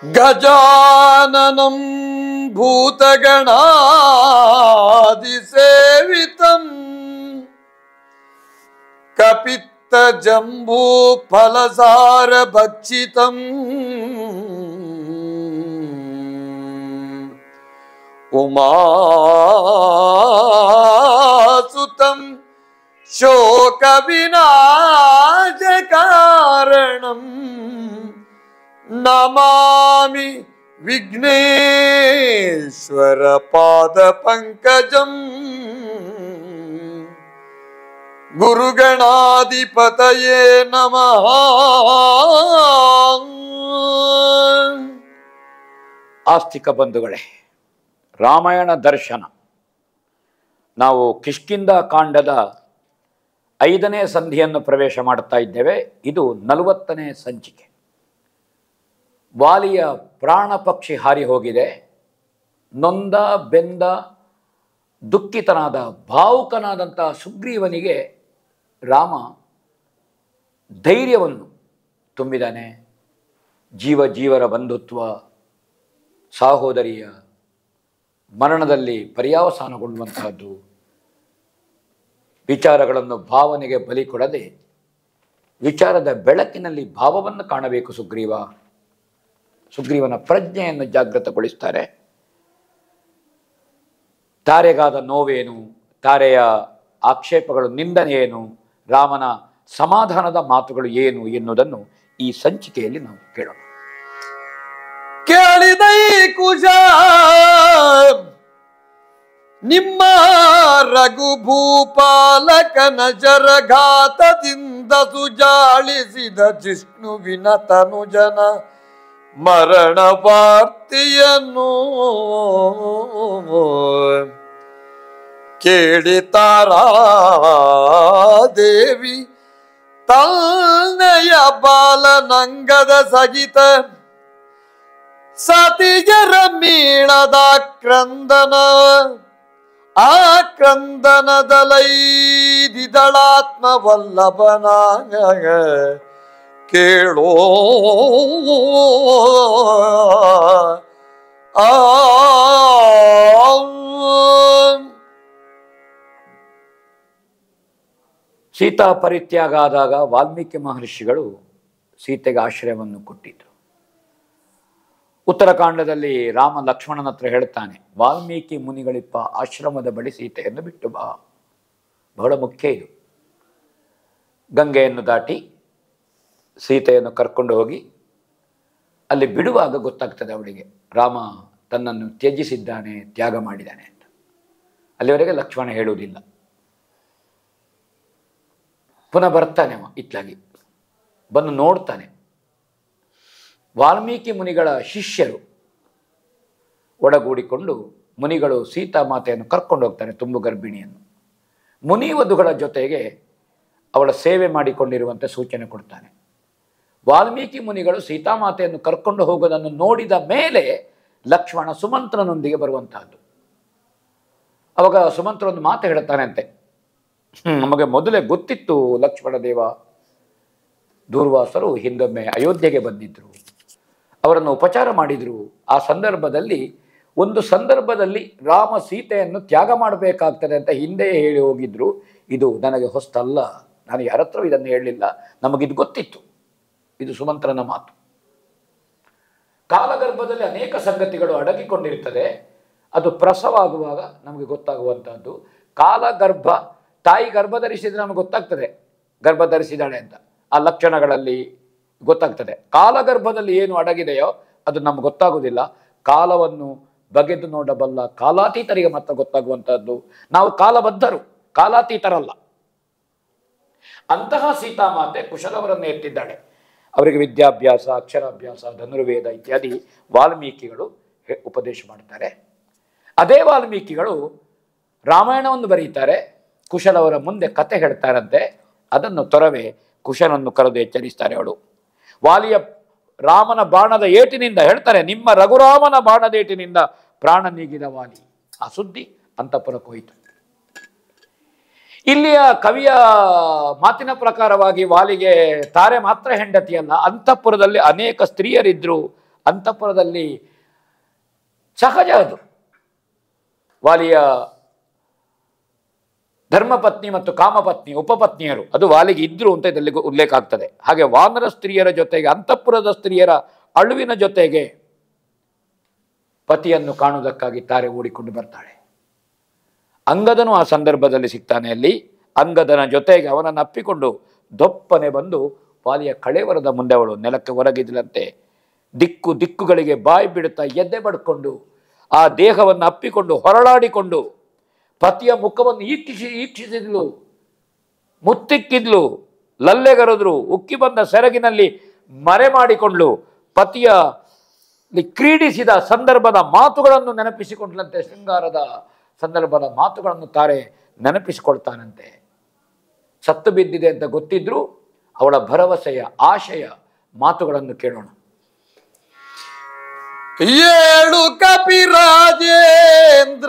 ಗಜಾನನಂ ಭೂತಗಣಾದಿಸೇವಿತಂ ಕಪಿತ್ತ ಜಂಬೂ ಫಲಸಾರ ಭಕ್ಷಿತಂ ಉಮಾಸುತಂ ಶೋಕ ವಿನಾಶ ಕಾರಣಂ ನಮಾಮಿ ವಿಘ್ನೇಶ್ವರ ಪಾದ ಪಂಕಜಂ ಗುರುಗಣಾಧಿಪತಯೇ ನಮಃ ಆಸ್ತಿಕ ಬಂಧುಗಳೇ ರಾಮಾಯಣ ದರ್ಶನ ನಾವು ಕಿಷ್ಕಿಂದ ಕಾಂಡದ ಐದನೇ ಸಂಧಿಯನ್ನು ಪ್ರವೇಶ ಮಾಡ್ತಾ ಇದ್ದೇವೆ ಇದು ನಲವತ್ತನೇ ಸಂಚಿಕೆ ವಾಲಿಯ ಪ್ರಾಣ ಪಕ್ಷಿ ಹಾರಿ ಹೋಗಿದೆ ನೊಂದ ಬೆಂದ ದುಃಖಿತನಾದ ಭಾವುಕನಾದಂಥ ಸುಗ್ರೀವನಿಗೆ ರಾಮ ಧೈರ್ಯವನ್ನು ತುಂಬಿದಾನೆ ಜೀವ ಜೀವರ ಬಂಧುತ್ವ ಸಹೋದರಿಯ ಮರಣದಲ್ಲಿ ಪರ್ಯಾವಸಾನಗೊಳ್ಳುವಂತಹದ್ದು ವಿಚಾರಗಳನ್ನು ಭಾವನೆಗೆ ಬಲಿ ಕೊಡದೆ ವಿಚಾರದ ಬೆಳಕಿನಲ್ಲಿ ಭಾವವನ್ನು ಕಾಣಬೇಕು ಸುಗ್ರೀವ ಸುಗ್ರೀವನ ಪ್ರಜ್ಞೆಯನ್ನು ಜಾಗೃತಗೊಳಿಸ್ತಾರೆ ತಾರೆಗಾದ ನೋವೇನು ತಾರೆಯ ಆಕ್ಷೇಪಗಳು ನಿಂದನೆ ಏನು ರಾಮನ ಸಮಾಧಾನದ ಮಾತುಗಳು ಏನು ಎನ್ನುವುದನ್ನು ಈ ಸಂಚಿಕೆಯಲ್ಲಿ ನಾವು ಕೇಳೋಣ ಕೇಳಿದೈ ಕುಶ ನಿಮ್ಮ ರಘುಭೂಪಾಲಕನ ಜರಘಾತದಿಂದ ಸುಜಾಳಿಸಿದ ಜಿಷ್ಣುವಿನ ತನುಜನ ಮರಣ ವಾರ್ತೆಯನ್ನು ಕೇಳಿತಾರಾದೇವಿ ತನ್ನಯ ಬಾಲನಂಗದ ಸಹಿತ ಸತಿಜರ ಮೀಳದ ಕ್ರಂದನ ಆ ಕ್ರಂದನದಲೈದಿದಳಾತ್ಮ ವಲ್ಲಭನಾಗ ಕೇಳೋ ಆ ಸೀತಾ ಪರಿತ್ಯಾಗ ಆದಾಗ ವಾಲ್ಮೀಕಿ ಮಹರ್ಷಿಗಳು ಸೀತೆಗೆ ಆಶ್ರಯವನ್ನು ಕೊಟ್ಟಿದ್ರು ಉತ್ತರಕಾಂಡದಲ್ಲಿ ರಾಮ ಲಕ್ಷ್ಮಣನ ಹತ್ರ ಹೇಳ್ತಾನೆ ವಾಲ್ಮೀಕಿ ಮುನಿಗಳಿಪ್ಪ ಆಶ್ರಮದ ಬಳಿ ಸೀತೆಯನ್ನು ಬಿಟ್ಟು ಬಾ ಬಹಳ ಮುಖ್ಯ ಇದು ಗಂಗೆಯನ್ನು ದಾಟಿ ಸೀತೆಯನ್ನು ಕರ್ಕೊಂಡು ಹೋಗಿ ಅಲ್ಲಿ ಬಿಡುವಾಗ ಗೊತ್ತಾಗ್ತದೆ ಅವಳಿಗೆ ರಾಮ ತನ್ನನ್ನು ತ್ಯಜಿಸಿದ್ದಾನೆ ತ್ಯಾಗ ಮಾಡಿದ್ದಾನೆ ಅಂತ ಅಲ್ಲಿವರೆಗೆ ಲಕ್ಷ್ಮಣ ಹೇಳುವುದಿಲ್ಲ ಪುನಃ ಬರ್ತಾನೆ ಅವ ಇತ್ಲಾಗಿ ಬಂದು ನೋಡ್ತಾನೆ ವಾಲ್ಮೀಕಿ ಮುನಿಗಳ ಶಿಷ್ಯರು ಒಡಗೂಡಿಕೊಂಡು ಮುನಿಗಳು ಸೀತಾಮಾತೆಯನ್ನು ಕರ್ಕೊಂಡು ಹೋಗ್ತಾನೆ ತುಂಬು ಗರ್ಭಿಣಿಯನ್ನು ಮುನಿವಧುಗಳ ಜೊತೆಗೆ ಅವಳ ಸೇವೆ ಮಾಡಿಕೊಂಡಿರುವಂತೆ ಸೂಚನೆ ಕೊಡ್ತಾನೆ ವಾಲ್ಮೀಕಿ ಮುನಿಗಳು ಸೀತಾಮಾತೆಯನ್ನು ಕರ್ಕೊಂಡು ಹೋಗೋದನ್ನು ನೋಡಿದ ಮೇಲೆ ಲಕ್ಷ್ಮಣ ಸುಮಂತ್ರನೊಂದಿಗೆ ಬರುವಂತಹದ್ದು ಅವಾಗ ಸುಮಂತ್ರ ಒಂದು ಮಾತು ಹೇಳ್ತಾನೆ ಅಂತೆ ಹ್ಮ್, ನಮಗೆ ಮೊದಲೇ ಗೊತ್ತಿತ್ತು ಲಕ್ಷ್ಮಣ ದೇವ ದೂರ್ವಾಸರು ಹಿಂದೊಮ್ಮೆ ಅಯೋಧ್ಯೆಗೆ ಬಂದಿದ್ರು ಅವರನ್ನು ಉಪಚಾರ ಮಾಡಿದ್ರು ಆ ಸಂದರ್ಭದಲ್ಲಿ ಒಂದು ಸಂದರ್ಭದಲ್ಲಿ ರಾಮ ಸೀತೆಯನ್ನು ತ್ಯಾಗ ಮಾಡಬೇಕಾಗ್ತದೆ ಅಂತ ಹಿಂದೆಯೇ ಹೇಳಿ ಹೋಗಿದ್ರು ಇದು ನನಗೆ ಹೊಸ್ತಲ್ಲ ನಾನು ಯಾರ ಹತ್ರ ಇದನ್ನು ಹೇಳಲಿಲ್ಲ ನಮಗಿದು ಗೊತ್ತಿತ್ತು ಇದು ಸುಮಂತ್ರನ ಮಾತು ಕಾಲಗರ್ಭದಲ್ಲಿ ಅನೇಕ ಸಂಗತಿಗಳು ಅಡಗಿಕೊಂಡಿರ್ತದೆ ಅದು ಪ್ರಸವ ಆಗುವಾಗ ನಮಗೆ ಗೊತ್ತಾಗುವಂತಹದ್ದು ಕಾಲಗರ್ಭ ತಾಯಿ ಗರ್ಭ ಧರಿಸಿದ್ರೆ ನಮಗೆ ಗೊತ್ತಾಗ್ತದೆ ಗರ್ಭ ಧರಿಸಿದಾಳೆ ಅಂತ ಆ ಲಕ್ಷಣಗಳಲ್ಲಿ ಗೊತ್ತಾಗ್ತದೆ ಕಾಲಗರ್ಭದಲ್ಲಿ ಏನು ಅಡಗಿದೆಯೋ ಅದು ನಮ್ಗೆ ಗೊತ್ತಾಗುವುದಿಲ್ಲ ಕಾಲವನ್ನು ಬಗೆದು ನೋಡಬಲ್ಲ ಕಾಲಾತೀತರಿಗೆ ಮಾತ್ರ ಗೊತ್ತಾಗುವಂತಹದ್ದು ನಾವು ಕಾಲಬದ್ಧರು ಕಾಲಾತೀತರಲ್ಲ ಅಂತಹ ಸೀತಾಮಾತೆ ಕುಶಲವರನ್ನು ಎತ್ತಿದ್ದಾಳೆ ಅವರಿಗೆ ವಿದ್ಯಾಭ್ಯಾಸ ಅಕ್ಷರಾಭ್ಯಾಸ ಧನುರ್ವೇದ ಇತ್ಯಾದಿ ವಾಲ್ಮೀಕಿಗಳು ಹೆ- ಉಪದೇಶ ಮಾಡ್ತಾರೆ ಅದೇ ವಾಲ್ಮೀಕಿಗಳು ರಾಮಾಯಣವನ್ನು ಬರೀತಾರೆ ಕುಶಲವರ ಮುಂದೆ ಕತೆ ಹೇಳ್ತಾರಂತೆ ಅದನ್ನು ತೊರವೆ ಕುಶಲನ್ನು ಕರೆದು ಎಚ್ಚರಿಸ್ತಾರೆ ಅವಳು ವಾಲಿಯ ರಾಮನ ಬಾಣದ ಏಟಿನಿಂದ ಹೇಳ್ತಾರೆ ನಿಮ್ಮ ರಘುರಾಮನ ಬಾಣದ ಏಟಿನಿಂದ ಪ್ರಾಣ ನೀಗಿದ ವಾಲಿ ಆ ಸುದ್ದಿ ಅಂತಃಪುರಕ್ಕೆ ಹೋಯಿತು ಇಲ್ಲಿಯ ಕವಿಯ ಮಾತಿನ ಪ್ರಕಾರವಾಗಿ ವಾಲಿಗೆ ತಾರೆ ಮಾತ್ರ ಹೆಂಡತಿಯಲ್ಲ ಅಂತಃಪುರದಲ್ಲಿ ಅನೇಕ ಸ್ತ್ರೀಯರಿದ್ರು ಅಂತಃಪುರದಲ್ಲಿ ಸಹಜ ಅದು ವಾಲಿಯ ಧರ್ಮಪತ್ನಿ ಮತ್ತು ಕಾಮಪತ್ನಿ ಉಪಪತ್ನಿಯರು ಅದು ವಾಲಿಗೆ ಇದ್ರು ಅಂತ ಇದರಲ್ಲಿ ಉಲ್ಲೇಖ ಆಗ್ತದೆ ಹಾಗೆ ವಾನರ ಸ್ತ್ರೀಯರ ಜೊತೆಗೆ ಅಂತಃಪುರದ ಸ್ತ್ರೀಯರ ಅಳುವಿನ ಜೊತೆಗೆ ಪತಿಯನ್ನು ಕಾಣುವುದಕ್ಕಾಗಿ ತಾರೆ ಓಡಿಕೊಂಡು ಬರ್ತಾಳೆ ಅಂಗದನು ಆ ಸಂದರ್ಭದಲ್ಲಿ ಸಿಗ್ತಾನೆ ಅಲ್ಲಿ ಅಂಗದನ ಜೊತೆಗೆ ಅವನನ್ನು ಅಪ್ಪಿಕೊಂಡು ದೊಪ್ಪನೆ ಬಂದು ವಾಲಿಯ ಕಳೇವರದ ಮುಂದೆ ಅವಳು ನೆಲಕ್ಕೆ ಹೊರಗಿದ್ಲಂತೆ ದಿಕ್ಕು ದಿಕ್ಕುಗಳಿಗೆ ಬಾಯಿ ಬಿಡುತ್ತಾ ಎದ್ದೆ ಬಡ್ಕೊಂಡು ಆ ದೇಹವನ್ನು ಅಪ್ಪಿಕೊಂಡು ಹೊರಳಾಡಿಕೊಂಡು ಪತಿಯ ಮುಖವನ್ನು ಈಕ್ಷಿಸಿ ಈಕ್ಷಿಸಿದ್ಲು ಮುತ್ತಿಕ್ಕಿದ್ಲು ಲಲ್ಲೆಗರೆದ್ರು ಉಕ್ಕಿ ಬಂದ ಸೆರಗಿನಲ್ಲಿ ಮರೆ ಮಾಡಿಕೊಂಡ್ಲು ಪತಿಯ ಇಲ್ಲಿ ಕ್ರೀಡಿಸಿದ ಸಂದರ್ಭದ ಮಾತುಗಳನ್ನು ನೆನಪಿಸಿಕೊಂಡ್ಲಂತೆ ಶೃಂಗಾರದ ಸಂದರ್ಭದ ಮಾತುಗಳನ್ನು ತಾರೆ ನೆನಪಿಸಿಕೊಳ್ತಾನಂತೆ ಸತ್ತು ಬಿದ್ದಿದೆ ಅಂತ ಗೊತ್ತಿದ್ರು ಅವಳ ಭರವಸೆಯ ಆಶಯ ಮಾತುಗಳನ್ನು ಕೇಳೋಣ ಏಳು ಕಪಿರಾಜೇಂದ್ರ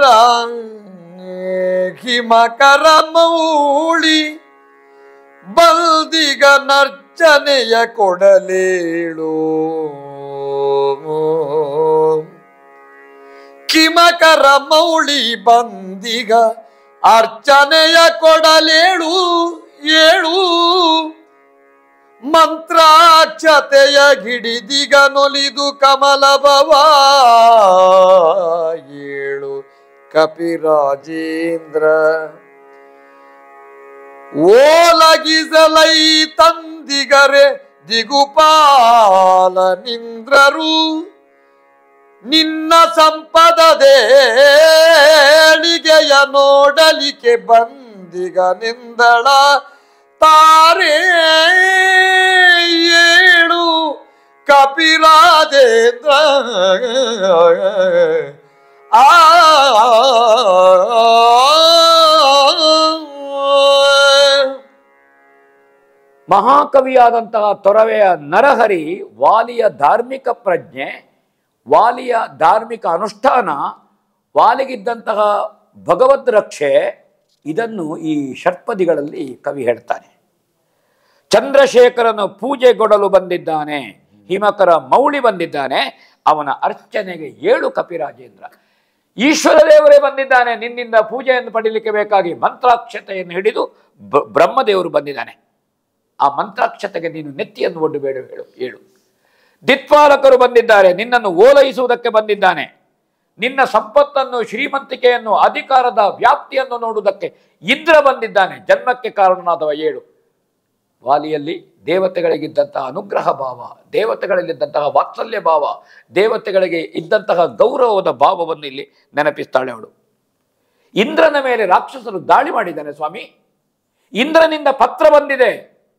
ಹಿಮಕರ ಮೌಳಿ ಬಲ್ದಿಗ ನರ್ಚನೆಯ ಕೊಡಲೇಳು ಕಿಮಕರ ಮೌಳಿ ಬಂದಿಗ ಅರ್ಚನೆಯ ಕೊಡಲೇಳು ಏಳು ಮಂತ್ರಾಕ್ಷತೆಯ ಗಿಡಿದಿಗ ನೊಲಿದು ಕಮಲಭವ ಏಳು ಕಪಿರಾಜೇಂದ್ರ ಓಲಗಿಸಲೈ ತಂದಿಗರೆ ದಿಗುಪಾಲ ನಿಂದ್ರರು ನಿನ್ನ ಸಂಪದ ದೇಳಿಗೆಯ ನೋಡಲಿಕ್ಕೆ ಬಂದಿಗ ನಿಂದಳ ತಾರೆ ಏಳು ಕಪಿರಾಜೇಂದ್ರ ಆ ಮಹಾಕವಿಯಾದಂತಹ ತೊರವೆಯ ನರಹರಿ ವಾಲಿಯ ಧಾರ್ಮಿಕ ಪ್ರಜ್ಞೆ ವಾಲಿಯ ಧಾರ್ಮಿಕ ಅನುಷ್ಠಾನ ವಾಲಿಗಿದ್ದಂತಹ ಭಗವದ್ ರಕ್ಷೆ ಇದನ್ನು ಈ ಷಟ್ಪದಿಗಳಲ್ಲಿ ಕವಿ ಹೇಳ್ತಾನೆ ಚಂದ್ರಶೇಖರನು ಪೂಜೆಗೊಡಲು ಬಂದಿದ್ದಾನೆ ಹಿಮಕರ ಮೌಳಿ ಬಂದಿದ್ದಾನೆ ಅವನ ಅರ್ಚನೆಗೆ ಏಳು ಕಪಿರಾಜೇಂದ್ರ ಈಶ್ವರ ದೇವರೇ ಬಂದಿದ್ದಾನೆ ನಿನ್ನಿಂದ ಪೂಜೆಯನ್ನು ಪಡೀಲಿಕ್ಕೆ ಬೇಕಾಗಿ ಮಂತ್ರಾಕ್ಷತೆಯನ್ನು ಹಿಡಿದು ಬ- ಬ್ರಹ್ಮದೇವರು ಬಂದಿದ್ದಾನೆ ಆ ಮಂತ್ರಾಕ್ಷತೆಗೆ ನೀನು ನೆತ್ತಿಯನ್ನು ಒಡ್ಡು ಬೇಡ ಹೇಳು ಹೇಳು ದಿಕ್ಪಾಲಕರು ಬಂದಿದ್ದಾರೆ ನಿನ್ನನ್ನು ಓಲೈಸುವುದಕ್ಕೆ ಬಂದಿದ್ದಾನೆ ನಿನ್ನ ಸಂಪತ್ತನ್ನು ಶ್ರೀಮಂತಿಕೆಯನ್ನು ಅಧಿಕಾರದ ವ್ಯಾಪ್ತಿಯನ್ನು ನೋಡುವುದಕ್ಕೆ ಇಂದ್ರ ಬಂದಿದ್ದಾನೆ ಜನ್ಮಕ್ಕೆ ಕಾರಣನಾದವ ಏಳು ವಾಲಿಯಲ್ಲಿ ದೇವತೆಗಳಿಗಿದ್ದಂತಹ ಅನುಗ್ರಹ ಭಾವ ದೇವತೆಗಳಲ್ಲಿದ್ದಂತಹ ವಾತ್ಸಲ್ಯ ಭಾವ ದೇವತೆಗಳಿಗೆ ಇದ್ದಂತಹ ಗೌರವದ ಭಾವವನ್ನು ಇಲ್ಲಿ ನೆನಪಿಸ್ತಾಳೆ ಅವಳು ಇಂದ್ರನ ಮೇಲೆ ರಾಕ್ಷಸರು ದಾಳಿ ಮಾಡಿದ್ದಾನೆ ಸ್ವಾಮಿ ಇಂದ್ರನಿಂದ ಪತ್ರ ಬಂದಿದೆ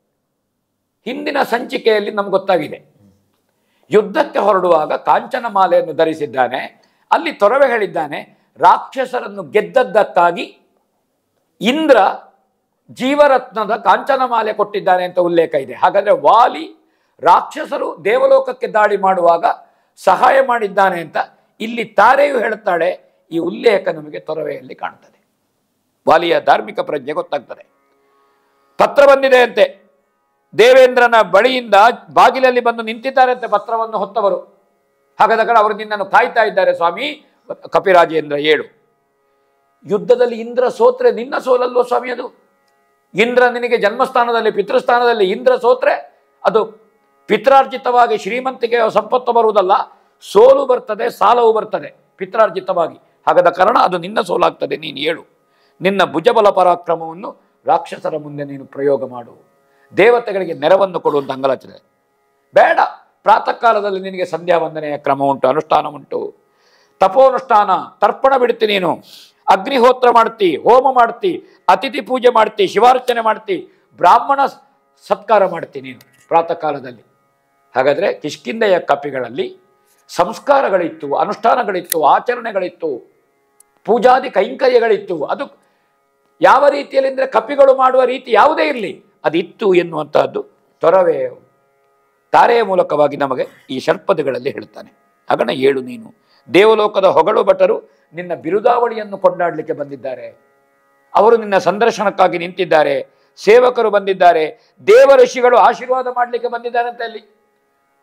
ಹಿಂದಿನ ಸಂಚಿಕೆಯಲ್ಲಿ ನಮ್ಗೆ ಗೊತ್ತಾಗಿದೆ ಯುದ್ಧಕ್ಕೆ ಹೊರಡುವಾಗ ಕಾಂಚನ ಮಾಲೆಯನ್ನು ಧರಿಸಿದ್ದಾನೆ ಅಲ್ಲಿ ತೊರವೆ ಹೇಳಿದ್ದಾನೆ ರಾಕ್ಷಸರನ್ನು ಗೆದ್ದದ್ದಕ್ಕಾಗಿ ಇಂದ್ರ ಜೀವರತ್ನದ ಕಾಂಚನ ಮಾಲೆ ಕೊಟ್ಟಿದ್ದಾನೆ ಅಂತ ಉಲ್ಲೇಖ ಇದೆ ಹಾಗಾದ್ರೆ ವಾಲಿ ರಾಕ್ಷಸರು ದೇವಲೋಕಕ್ಕೆ ದಾಳಿ ಮಾಡುವಾಗ ಸಹಾಯ ಮಾಡಿದ್ದಾನೆ ಅಂತ ಇಲ್ಲಿ ತಾರೆಯು ಹೇಳುತ್ತಾಳೆ ಈ ಉಲ್ಲೇಖ ನಮಗೆ ತೊರವೆಯಲ್ಲಿ ಕಾಣ್ತದೆ ವಾಲಿಯ ಧಾರ್ಮಿಕ ಪ್ರಜ್ಞೆ ಗೊತ್ತಾಗ್ತದೆ ಪತ್ರ ಬಂದಿದೆ ಅಂತೆ ದೇವೇಂದ್ರನ ಬಳಿಯಿಂದ ಬಾಗಿಲಲ್ಲಿ ಬಂದು ನಿಂತಿದ್ದಾರಂತೆ ಪತ್ರವನ್ನು ಹೊತ್ತವರು ಹಾಗಾದ ಕಾರಣ ಅವರು ನಿನ್ನನ್ನು ಕಾಯ್ತಾ ಇದ್ದಾರೆ ಸ್ವಾಮಿ ಕಪಿರಾಜೇಂದ್ರ ಏಳು ಯುದ್ಧದಲ್ಲಿ ಇಂದ್ರ ಸೋತ್ರೆ ನಿನ್ನ ಸೋಲಲ್ವೋ ಸ್ವಾಮಿ ಅದು ಇಂದ್ರ ನಿನಗೆ ಜನ್ಮಸ್ಥಾನದಲ್ಲಿ ಪಿತೃಸ್ಥಾನದಲ್ಲಿ ಇಂದ್ರ ಸೋತ್ರೆ ಅದು ಪಿತ್ರಾರ್ಜಿತವಾಗಿ ಶ್ರೀಮಂತಿಕೆಯ ಸಂಪತ್ತು ಬರುವುದಲ್ಲ ಸೋಲು ಬರ್ತದೆ ಸಾಲವು ಬರ್ತದೆ ಪಿತ್ರಾರ್ಜಿತವಾಗಿ ಹಾಗಾದ ಕಾರಣ ಅದು ನಿನ್ನ ಸೋಲಾಗ್ತದೆ ನೀನು ಹೇಳು ನಿನ್ನ ಭುಜಬಲ ಪರಾಕ್ರಮವನ್ನು ರಾಕ್ಷಸರ ಮುಂದೆ ನೀನು ಪ್ರಯೋಗ ಮಾಡು ದೇವತೆಗಳಿಗೆ ನೆರವನ್ನು ಕೊಡುವಂತ ಅಂಗಲಾಚನೆ ಬೇಡ ಪ್ರಾತಃ ಕಾಲದಲ್ಲಿ ನಿನಗೆ ಸಂಧ್ಯಾ ವಂದನೆಯ ಕ್ರಮ ಉಂಟು ಅನುಷ್ಠಾನ ಉಂಟು ತಪೋನುಷ್ಠಾನ ತರ್ಪಣ ಬಿಡ್ತಿ ನೀನು ಅಗ್ನಿಹೋತ್ರ ಮಾಡ್ತಿ ಹೋಮ ಮಾಡ್ತಿ ಅತಿಥಿ ಪೂಜೆ ಮಾಡ್ತಿ ಶಿವಾರ್ಚನೆ ಮಾಡ್ತಿ ಬ್ರಾಹ್ಮಣ ಸ- ಸತ್ಕಾರ ಮಾಡ್ತಿ ನೀನು ಪ್ರಾತಃ ಕಾಲದಲ್ಲಿ ಹಾಗಾದ್ರೆ ಕಿಷ್ಕಿಂದೆಯ ಕಪಿಗಳಲ್ಲಿ ಸಂಸ್ಕಾರಗಳಿತ್ತು ಅನುಷ್ಠಾನಗಳಿತ್ತು ಆಚರಣೆಗಳಿತ್ತು ಪೂಜಾದಿ ಕೈಂಕರ್ಯಗಳಿತ್ತು ಅದು ಯಾವ ರೀತಿಯಲ್ಲಿ ಅಂದರೆ ಕಪಿಗಳು ಮಾಡುವ ರೀತಿ ಯಾವುದೇ ಇರಲಿ ಅದಿತ್ತು ಎನ್ನುವಂತಹದ್ದು ತೊರವೆ ತಾರೆಯ ಮೂಲಕವಾಗಿ ನಮಗೆ ಈ ಷಟ್ಪದಿಗಳಲ್ಲಿ ಹೇಳ್ತಾನೆ ಹಾಗಣ ಏಳು ನೀನು ದೇವಲೋಕದ ಹೊಗಳು ಭಟರು ನಿನ್ನ ಬಿರುದಾವಳಿಯನ್ನು ಕೊಂಡಾಡಲಿಕ್ಕೆ ಬಂದಿದ್ದಾರೆ ಅವರು ನಿನ್ನ ಸಂದರ್ಶನಕ್ಕಾಗಿ ನಿಂತಿದ್ದಾರೆ ಸೇವಕರು ಬಂದಿದ್ದಾರೆ ದೇವ ಋಷಿಗಳು ಆಶೀರ್ವಾದ ಮಾಡಲಿಕ್ಕೆ ಬಂದಿದ್ದಾರೆ ಅಂತ ಅಲ್ಲಿ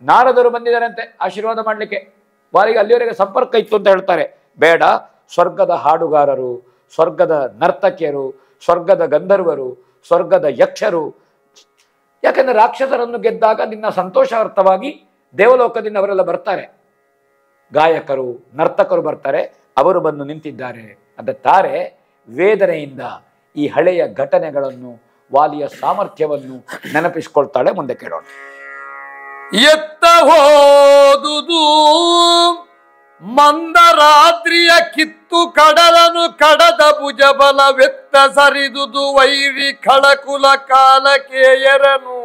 ನಾರದರು ಬಂದಿದ್ದಾರಂತೆ ಆಶೀರ್ವಾದ ಮಾಡಲಿಕ್ಕೆ ವಾರಿಗೆ ಅಲ್ಲಿವರೆಗೆ ಸಂಪರ್ಕ ಇತ್ತು ಅಂತ ಹೇಳ್ತಾರೆ ಬೇಡ ಸ್ವರ್ಗದ ಹಾಡುಗಾರರು ಸ್ವರ್ಗದ ನರ್ತಕಿಯರು ಸ್ವರ್ಗದ ಗಂಧರ್ವರು ಸ್ವರ್ಗದ ಯಕ್ಷರು ಯಾಕಂದ್ರೆ ರಾಕ್ಷಸರನ್ನು ಗೆದ್ದಾಗ ನಿನ್ನ ಸಂತೋಷಾರ್ಥವಾಗಿ ದೇವಲೋಕದಿಂದ ಅವರೆಲ್ಲ ಬರ್ತಾರೆ ಗಾಯಕರು ನರ್ತಕರು ಬರ್ತಾರೆ ಅವರು ಬಂದು ನಿಂತಿದ್ದಾರೆ ಅಂತ ತಾರೆ ವೇದನೆಯಿಂದ ಈ ಹಳೆಯ ಘಟನೆಗಳನ್ನು ವಾಲಿಯ ಸಾಮರ್ಥ್ಯವನ್ನು ನೆನಪಿಸ್ಕೊಳ್ತಾಳೆ ಮುಂದೆ ಕೇಳೋಣ ಎತ್ತ ಹೋದುದು ಮಂದರಾತ್ರಿಯ ಕಿತ್ತು ಕಡಲನು ಕಡದ ಭುಜಬಲವೆತ್ತ ಸರಿದುದು ವೈರಿ ಖಳಕುಲ ಕಾಲಕೇಯರನು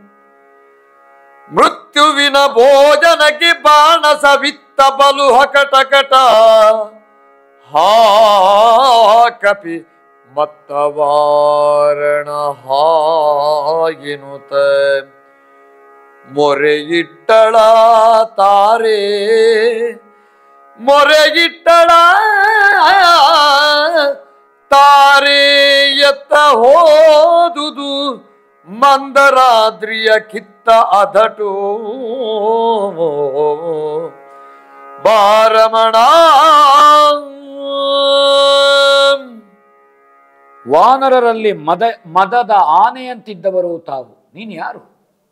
ಮೃತ್ಯುವಿನ ಭೋಜನಕ್ಕೆ ಬಾಣ ಸವಿತ್ತ ಬಲು ಹಕಟಕಟ ಹಾ ಕಪಿ ಮತ್ತ ವಾರಣ ಹಾಗಿನುತ ಮೊರೆಯಿಟ್ಟಳ ತಾರೆ ಮೊರೆಗಿಟ್ಟಳ ತಾರೆ ಎತ್ತ ಹೋದುದು ಮಂದರಾದ್ರಿಯ ಕಿತ್ತ ಅದಟು ಬಾರಮಣ ವಾನರರಲ್ಲಿ ಮದ ಮದದ ಆನೆಯಂತಿದ್ದವರು ತಾವು ನೀನು ಯಾರು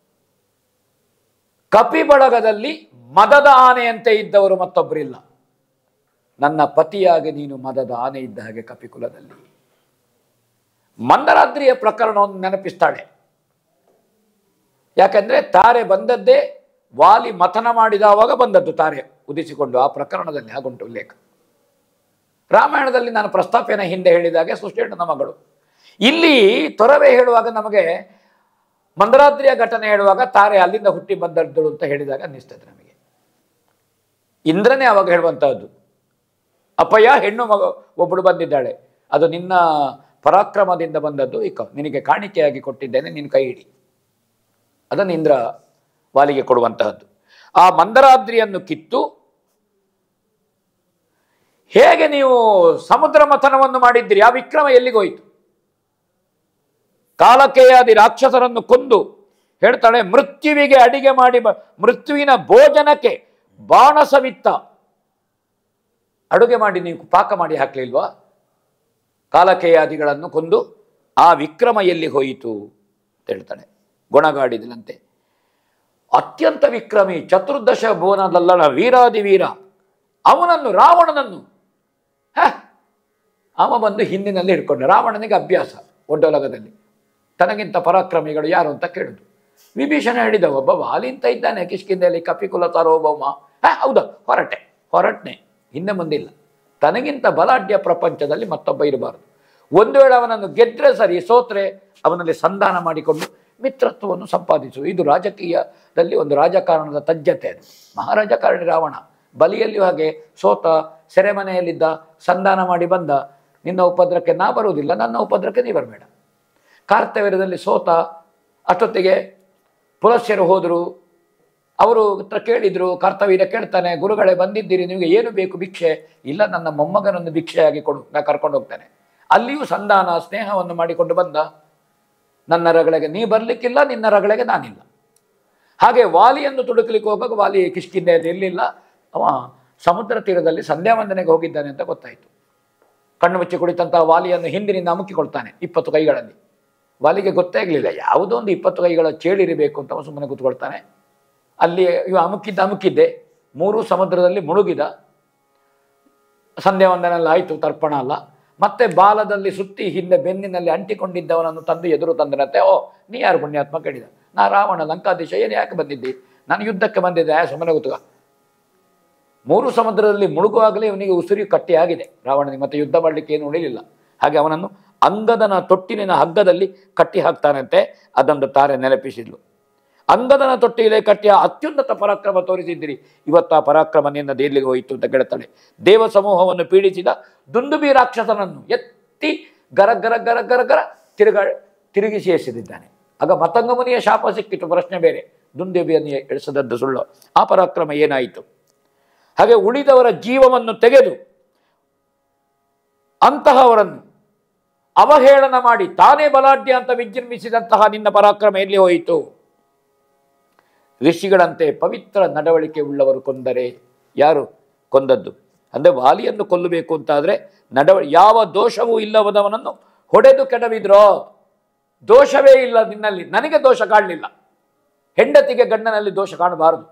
ಕಪಿ ಬಳಗದಲ್ಲಿ ಮದದ ಆನೆಯಂತೆ ಇದ್ದವರು ಮತ್ತೊಬ್ಬರಿಲ್ಲ ನನ್ನ ಪತಿಯಾಗಿ ನೀನು ಮದದ ಆನೆ ಇದ್ದ ಹಾಗೆ ಕಪಿಕುಲದಲ್ಲಿ ಮಂದರಾದ್ರಿಯ ಪ್ರಕರಣವನ್ನು ನೆನಪಿಸ್ತಾಳೆ ಯಾಕಂದ್ರೆ ತಾರೆ ಬಂದದ್ದೇ ವಾಲಿ ಮಥನ ಮಾಡಿದವಾಗ ಬಂದದ್ದು ತಾರೆ ಉದಿಸಿಕೊಂಡು ಆ ಪ್ರಕರಣದಲ್ಲಿ ಹಾಗುಂಟು ಉಲ್ಲೇಖ ರಾಮಾಯಣದಲ್ಲಿ ನಾನು ಪ್ರಸ್ತಾಪನ ಹಿಂದೆ ಹೇಳಿದಾಗೆ ಸುಷ್ಟೇಣ್ಣನ ಮಗಳು ಇಲ್ಲಿ ತೊರವೆ ಹೇಳುವಾಗ ನಮಗೆ ಮಂದರಾದ್ರಿಯ ಘಟನೆ ಹೇಳುವಾಗ ತಾರೆ ಅಲ್ಲಿಂದ ಹುಟ್ಟಿ ಬಂದದ್ದಳು ಅಂತ ಹೇಳಿದಾಗ ಅನ್ನಿಸ್ತದೆ ನಮಗೆ ಇಂದ್ರನೇ ಅವಾಗ ಹೇಳುವಂತಹದ್ದು ಅಪ್ಪಯ್ಯ ಹೆಣ್ಣು ಮಗ ಒಬ್ಬಳು ಬಂದಿದ್ದಾಳೆ ಅದು ನಿನ್ನ ಪರಾಕ್ರಮದಿಂದ ಬಂದದ್ದು ಇಕ ನಿನಗೆ ಕಾಣಿಕೆಯಾಗಿ ಕೊಟ್ಟಿದ್ದೇನೆ ನಿನ್ನ ಕೈ ಹಿಡಿ ಅದನ್ನು ಇಂದ್ರ ವಾಲಿಗೆ ಕೊಡುವಂತಹದ್ದು ಆ ಮಂದರಾದ್ರಿಯನ್ನು ಕಿತ್ತು ಹೇಗೆ ನೀವು ಸಮುದ್ರ ಮಥನವನ್ನು ಮಾಡಿದ್ದೀರಿ ಆ ವಿಕ್ರಮ ಎಲ್ಲಿಗೋಯ್ತು ಕಾಲಕೇಯಾದಿ ರಾಕ್ಷಸರನ್ನು ಕೊಂದು ಹೇಳ್ತಾಳೆ ಮೃತ್ಯುವಿಗೆ ಅಡಿಗೆ ಮಾಡಿ ಬ- ಮೃತ್ಯುವಿನ ಭೋಜನಕ್ಕೆ ಬಾಣಸವಿತ್ತ ಅಡುಗೆ ಮಾಡಿ ನೀವು ಪಾಕ ಮಾಡಿ ಹಾಕ್ಲಿಲ್ವಾ ಕಾಲಕೇಯಾದಿಗಳನ್ನು ಕೊಂದು ಆ ವಿಕ್ರಮ ಎಲ್ಲಿ ಹೋಯಿತು ಅಂತ ಹೇಳ್ತಾಳೆ ಗುಣಗಾಡಿದನಂತೆ ಅತ್ಯಂತ ವಿಕ್ರಮಿ ಚತುರ್ದಶ ಭುವನದಲ್ಲಣ ವೀರಾದಿ ವೀರ ಅವನನ್ನು ರಾವಣನನ್ನು ಹ, ಅವ ಬಂದು ಹಿಂದಿನಲ್ಲಿ ಹಿಡ್ಕೊಂಡ ರಾವಣನಿಗೆ ಅಭ್ಯಾಸ ಒಡ್ಡೊಲಗದಲ್ಲಿ ತನಗಿಂತ ಪರಾಕ್ರಮಿಗಳು ಯಾರು ಅಂತ ಕೇಳುದು ವಿಭೀಷಣ ಹೇಳಿದ ಒಬ್ಬ ವಾಲಿಂತ ಇದ್ದಾನೆ ಕಿಷ್ಕಿಂದಲ್ಲಿ ಕಪಿಕುಲ ಸಾರ್ವಭೌಮ ಹ ಹೌದಾ ಹೊರಟೆ ಹೊರಟ್ನೆ ಹಿಂದೆ ಮುಂದಿಲ್ಲ ತನಗಿಂತ ಬಲಾಢ್ಯ ಪ್ರಪಂಚದಲ್ಲಿ ಮತ್ತೊಬ್ಬ ಇರಬಾರದು ಒಂದು ವೇಳೆ ಅವನನ್ನು ಗೆದ್ರೆ ಸರಿ ಸೋತ್ರೆ ಅವನಲ್ಲಿ ಸಂಧಾನ ಮಾಡಿಕೊಂಡು ಮಿತ್ರತ್ವವನ್ನು ಸಂಪಾದಿಸು ಇದು ರಾಜಕೀಯದಲ್ಲಿ ಒಂದು ರಾಜಕಾರಣದ ತಜ್ಜತೆ ಅದು ಮಹಾರಾಜಕಾರಣಿ ರಾವಣ ಬಲಿಯಲ್ಲಿಯೂ ಹಾಗೆ ಸೋತ ಸೆರೆಮನೆಯಲ್ಲಿದ್ದ ಸಂಧಾನ ಮಾಡಿ ಬಂದ ನಿನ್ನ ಉಪದ್ರಕ್ಕೆ ನಾ ಬರುವುದಿಲ್ಲ ನನ್ನ ಉಪದ್ರಕ್ಕೆ ನೀ ಬರಬೇಡ ಕಾರ್ತವ್ಯದಲ್ಲಿ ಸೋತ ಅಷ್ಟೊತ್ತಿಗೆ ಪುಲಸ್ಯರು ಹೋದರು ಅವರು ಹತ್ರ ಕೇಳಿದ್ರು ಕರ್ತವ್ಯ ಕೇಳ್ತಾನೆ ಗುರುಗಳೇ ಬಂದಿದ್ದೀರಿ ನಿಮಗೆ ಏನು ಬೇಕು ಭಿಕ್ಷೆ ಇಲ್ಲ ನನ್ನ ಮೊಮ್ಮಗನನ್ನು ಭಿಕ್ಷೆಯಾಗಿ ಕೊಡು ನಾ ಕರ್ಕೊಂಡು ಹೋಗ್ತೇನೆ ಅಲ್ಲಿಯೂ ಸಂಧಾನ ಸ್ನೇಹವನ್ನು ಮಾಡಿಕೊಂಡು ಬಂದ ನನ್ನ ರಗಳಿಗೆ ನೀ ಬರಲಿಕ್ಕಿಲ್ಲ ನಿನ್ನ ರಗಳಿಗೆ ನಾನಿಲ್ಲ ಹಾಗೆ ವಾಲಿಯನ್ನು ತುಡುಕಲಿಕ್ಕೆ ಹೋಗುವಾಗ ವಾಲಿ ಕಿಷ್ಕಿಂದೆ ಇರಲಿಲ್ಲ ಅವ ಸಮುದ್ರ ತೀರದಲ್ಲಿ ಸಂಧ್ಯಾ ವಂದನೆಗೆ ಹೋಗಿದ್ದಾನೆ ಅಂತ ಗೊತ್ತಾಯಿತು ಕಣ್ಣು ಮುಚ್ಚಿ ಕುಳಿತಂತಹ ವಾಲಿಯನ್ನು ಹಿಂದಿನಿಂದ ಅಮುಕಿಕೊಳ್ತಾನೆ ಇಪ್ಪತ್ತು ಕೈಗಳಲ್ಲಿ ವಾಲಿಗೆ ಗೊತ್ತೇ ಆಗಲಿಲ್ಲ ಯಾವುದೋ ಒಂದು ಇಪ್ಪತ್ತು ಕೈಗಳ ಚೇಳಿರಬೇಕು ಅಂತ ಅವ ಸುಮ್ಮನೆ ಕೂತ್ಕೊಳ್ತಾನೆ ಅಲ್ಲಿ ಇವ ಅಮುಕಿದ್ದ ಅಮುಕಿದ್ದೆ ಮೂರು ಸಮುದ್ರದಲ್ಲಿ ಮುಳುಗಿದ ಸಂಧ್ಯಾ ವಂದನೆಲ್ಲ ಆಯಿತು ತರ್ಪಣ ಅಲ್ಲ ಮತ್ತೆ ಬಾಲದಲ್ಲಿ ಸುತ್ತಿ ಹಿಂದೆ ಬೆನ್ನಿನಲ್ಲಿ ಅಂಟಿಕೊಂಡಿದ್ದವನನ್ನು ತಂದು ಎದುರು ತಂದನಂತೆ ಓ ನೀ ಯಾರು ಪುಣ್ಯಾತ್ಮ ಕೇಳಿದ ನಾ ರಾವಣ ಲಂಕಾಧೀಶ ಏನು ಯಾಕೆ ಬಂದಿದ್ದಿ ನಾನು ಯುದ್ಧಕ್ಕೆ ಬಂದಿದ್ದೆ ಆ ಸುಮ್ಮನೆ ಕೂತ್ಕ ಮೂರು ಸಮುದ್ರದಲ್ಲಿ ಮುಳುಗುವಾಗಲೇ ಇವನಿಗೆ ಉಸಿರಿ ಕಟ್ಟಿ ಆಗಿದೆ ರಾವಣನಿಗೆ ಮತ್ತೆ ಯುದ್ಧ ಮಾಡಲಿಕ್ಕೆ ಏನು ಉಳಿಲಿಲ್ಲ ಹಾಗೆ ಅವನನ್ನು ಅಂಗದನ ತೊಟ್ಟಿಲಿನ ಹಗ್ಗದಲ್ಲಿ ಕಟ್ಟಿ ಹಾಕ್ತಾನಂತೆ ಅದೊಂದು ತಾರೆ ನೆನಪಿಸಿದ್ಲು ಅಂಗದನ ತೊಟ್ಟಿಲೆ ಕಟ್ಟಿಯ ಅತ್ಯುನ್ನತ ಪರಾಕ್ರಮ ತೋರಿಸಿದ್ದೀರಿ ಇವತ್ತು ಆ ಪರಾಕ್ರಮ ನಿನ್ನ ಎಲ್ಲಿಗೆ ಹೋಯಿತು ಅಂತ ಕೇಳ್ತಾಳೆ ದೇವ ಸಮೂಹವನ್ನು ಪೀಡಿಸಿದ ದುಂದುಬಿ ರಾಕ್ಷಸನನ್ನು ಎತ್ತಿ ಗರ ಗರ ಗರ ಗರ ಗರ ತಿರುಗ ತಿರುಗಿಸಿ ಎಸೆದಿದ್ದಾನೆ ಆಗ ಮತಂಗ ಮುನಿಯ ಶಾಪ ಸಿಕ್ಕಿತು ಪ್ರಶ್ನೆ ಬೇರೆ ದುಂದುಬಿಯನ್ನು ಎಳಿಸದದ್ದು ಸುಳ್ಳು ಆ ಪರಾಕ್ರಮ ಏನಾಯಿತು ಹಾಗೆ ಉಳಿದವರ ಜೀವವನ್ನು ತೆಗೆದು ಅಂತಹವರನ್ನು ಅವಹೇಳನ ಮಾಡಿ ತಾನೇ ಬಲಾಢ್ಯ ಅಂತ ವಿಜೃಂಭಿಸಿದಂತಹ ನಿನ್ನ ಪರಾಕ್ರಮ ಎಲ್ಲಿ ಹೋಯಿತು ಋಷಿಗಳಂತೆ ಪವಿತ್ರ ನಡವಳಿಕೆ ಉಳ್ಳವರು ಕೊಂದರೆ ಯಾರು ಕೊಂದದ್ದು ಅಂದರೆ ವಾಲಿಯನ್ನು ಕೊಲ್ಲಬೇಕು ಅಂತಾದರೆ ನಡವ ಯಾವ ದೋಷವೂ ಇಲ್ಲವದವನನ್ನು ಹೊಡೆದು ಕೆಡವಿದ್ರೋ ದೋಷವೇ ಇಲ್ಲ ನಿನ್ನಲ್ಲಿ ನನಗೆ ದೋಷ ಕಾಣಲಿಲ್ಲ ಹೆಂಡತಿಗೆ ಗಂಡನಲ್ಲಿ ದೋಷ ಕಾಣಬಾರದು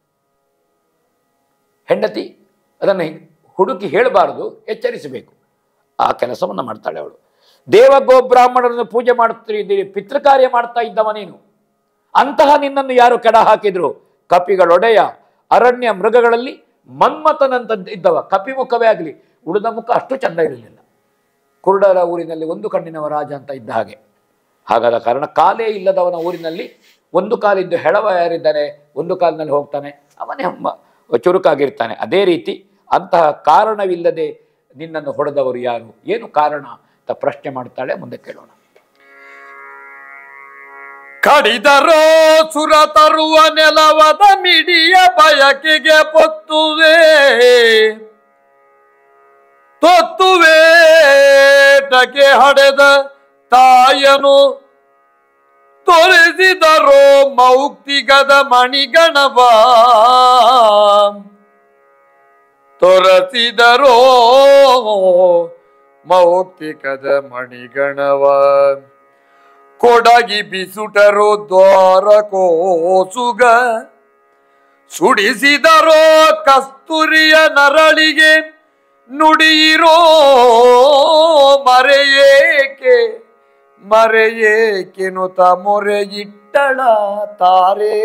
ಹೆಂಡತಿ ಅದನ್ನು ಹುಡುಕಿ ಹೇಳಬಾರದು ಎಚ್ಚರಿಸಬೇಕು ಆ ಕೆಲಸವನ್ನು ಮಾಡ್ತಾಳೆ ಅವಳು ದೇವಗೋ ಬ್ರಾಹ್ಮಣರನ್ನು ಪೂಜೆ ಮಾಡುತ್ತಿದ್ದೀರಿ ಪಿತೃಕಾರ್ಯ ಮಾಡ್ತಾ ಇದ್ದವ ನೀನು ಅಂತಹ ನಿನ್ನನ್ನು ಯಾರು ಕೆಡ ಹಾಕಿದ್ರು ಕಪಿಗಳೊಡೆಯ ಅರಣ್ಯ ಮೃಗಗಳಲ್ಲಿ ಮನ್ಮಥನಂತ ಇದ್ದವ ಕಪಿ ಮುಖವೇ ಆಗಲಿ ಉಳಿದ ಮುಖ ಅಷ್ಟು ಚಂದ ಇರಲಿಲ್ಲ ಕುರುಡರ ಊರಿನಲ್ಲಿ ಒಂದು ಕಣ್ಣಿನವ ರಾಜ ಅಂತ ಇದ್ದ ಹಾಗೆ ಹಾಗಾದ ಕಾರಣ ಕಾಲೇ ಇಲ್ಲದವನ ಊರಿನಲ್ಲಿ ಒಂದು ಕಾಲಿದ್ದು ಹೆಳವ ಯಾರಿದ್ದಾನೆ ಒಂದು ಕಾಲಿನಲ್ಲಿ ಹೋಗ್ತಾನೆ ಅವನೇ ಮ- ಚುರುಕಾಗಿರ್ತಾನೆ ಅದೇ ರೀತಿ ಅಂತಹ ಕಾರಣವಿಲ್ಲದೆ ನಿನ್ನನ್ನು ಹೊಡೆದವರು ಯಾರು ಏನು ಕಾರಣ ಅಂತ ಪ್ರಶ್ನೆ ಮಾಡ್ತಾಳೆ ಮುಂದೆ ಕೇಳೋಣ ಕಡಿದರೋ ಸುರ ತರುವ ನೆಲವದ ಮಿಡಿಯ ಬಯಕೆಗೆ ಪೊತ್ತುವೆ ತೊತ್ತುವೇಟಕ್ಕೆ ಹಡೆದ ತಾಯನು ತೊರೆಸಿದರೋ ಮೌಕ್ತಿಗದ ಮಣಿಗಣವ ತೊರಸಿದರೋ ಮೌಕ್ತಿಕದ ಮಣಿಗಣವ ಕೊಡಗಿ ಬಿಸುಟರೋ ದ್ವಾರ ಕೋಸುಗ ಸುಡಿಸಿದರೋ ಕಸ್ತೂರಿಯ ನರಳಿಗೆ ನುಡಿಯಿರೋ ಮರೆಯೇಕೆ ಮರೆಯೇಕೆನುತ ಮೊರೆಯಿಟ್ಟಳ ತಾರೆ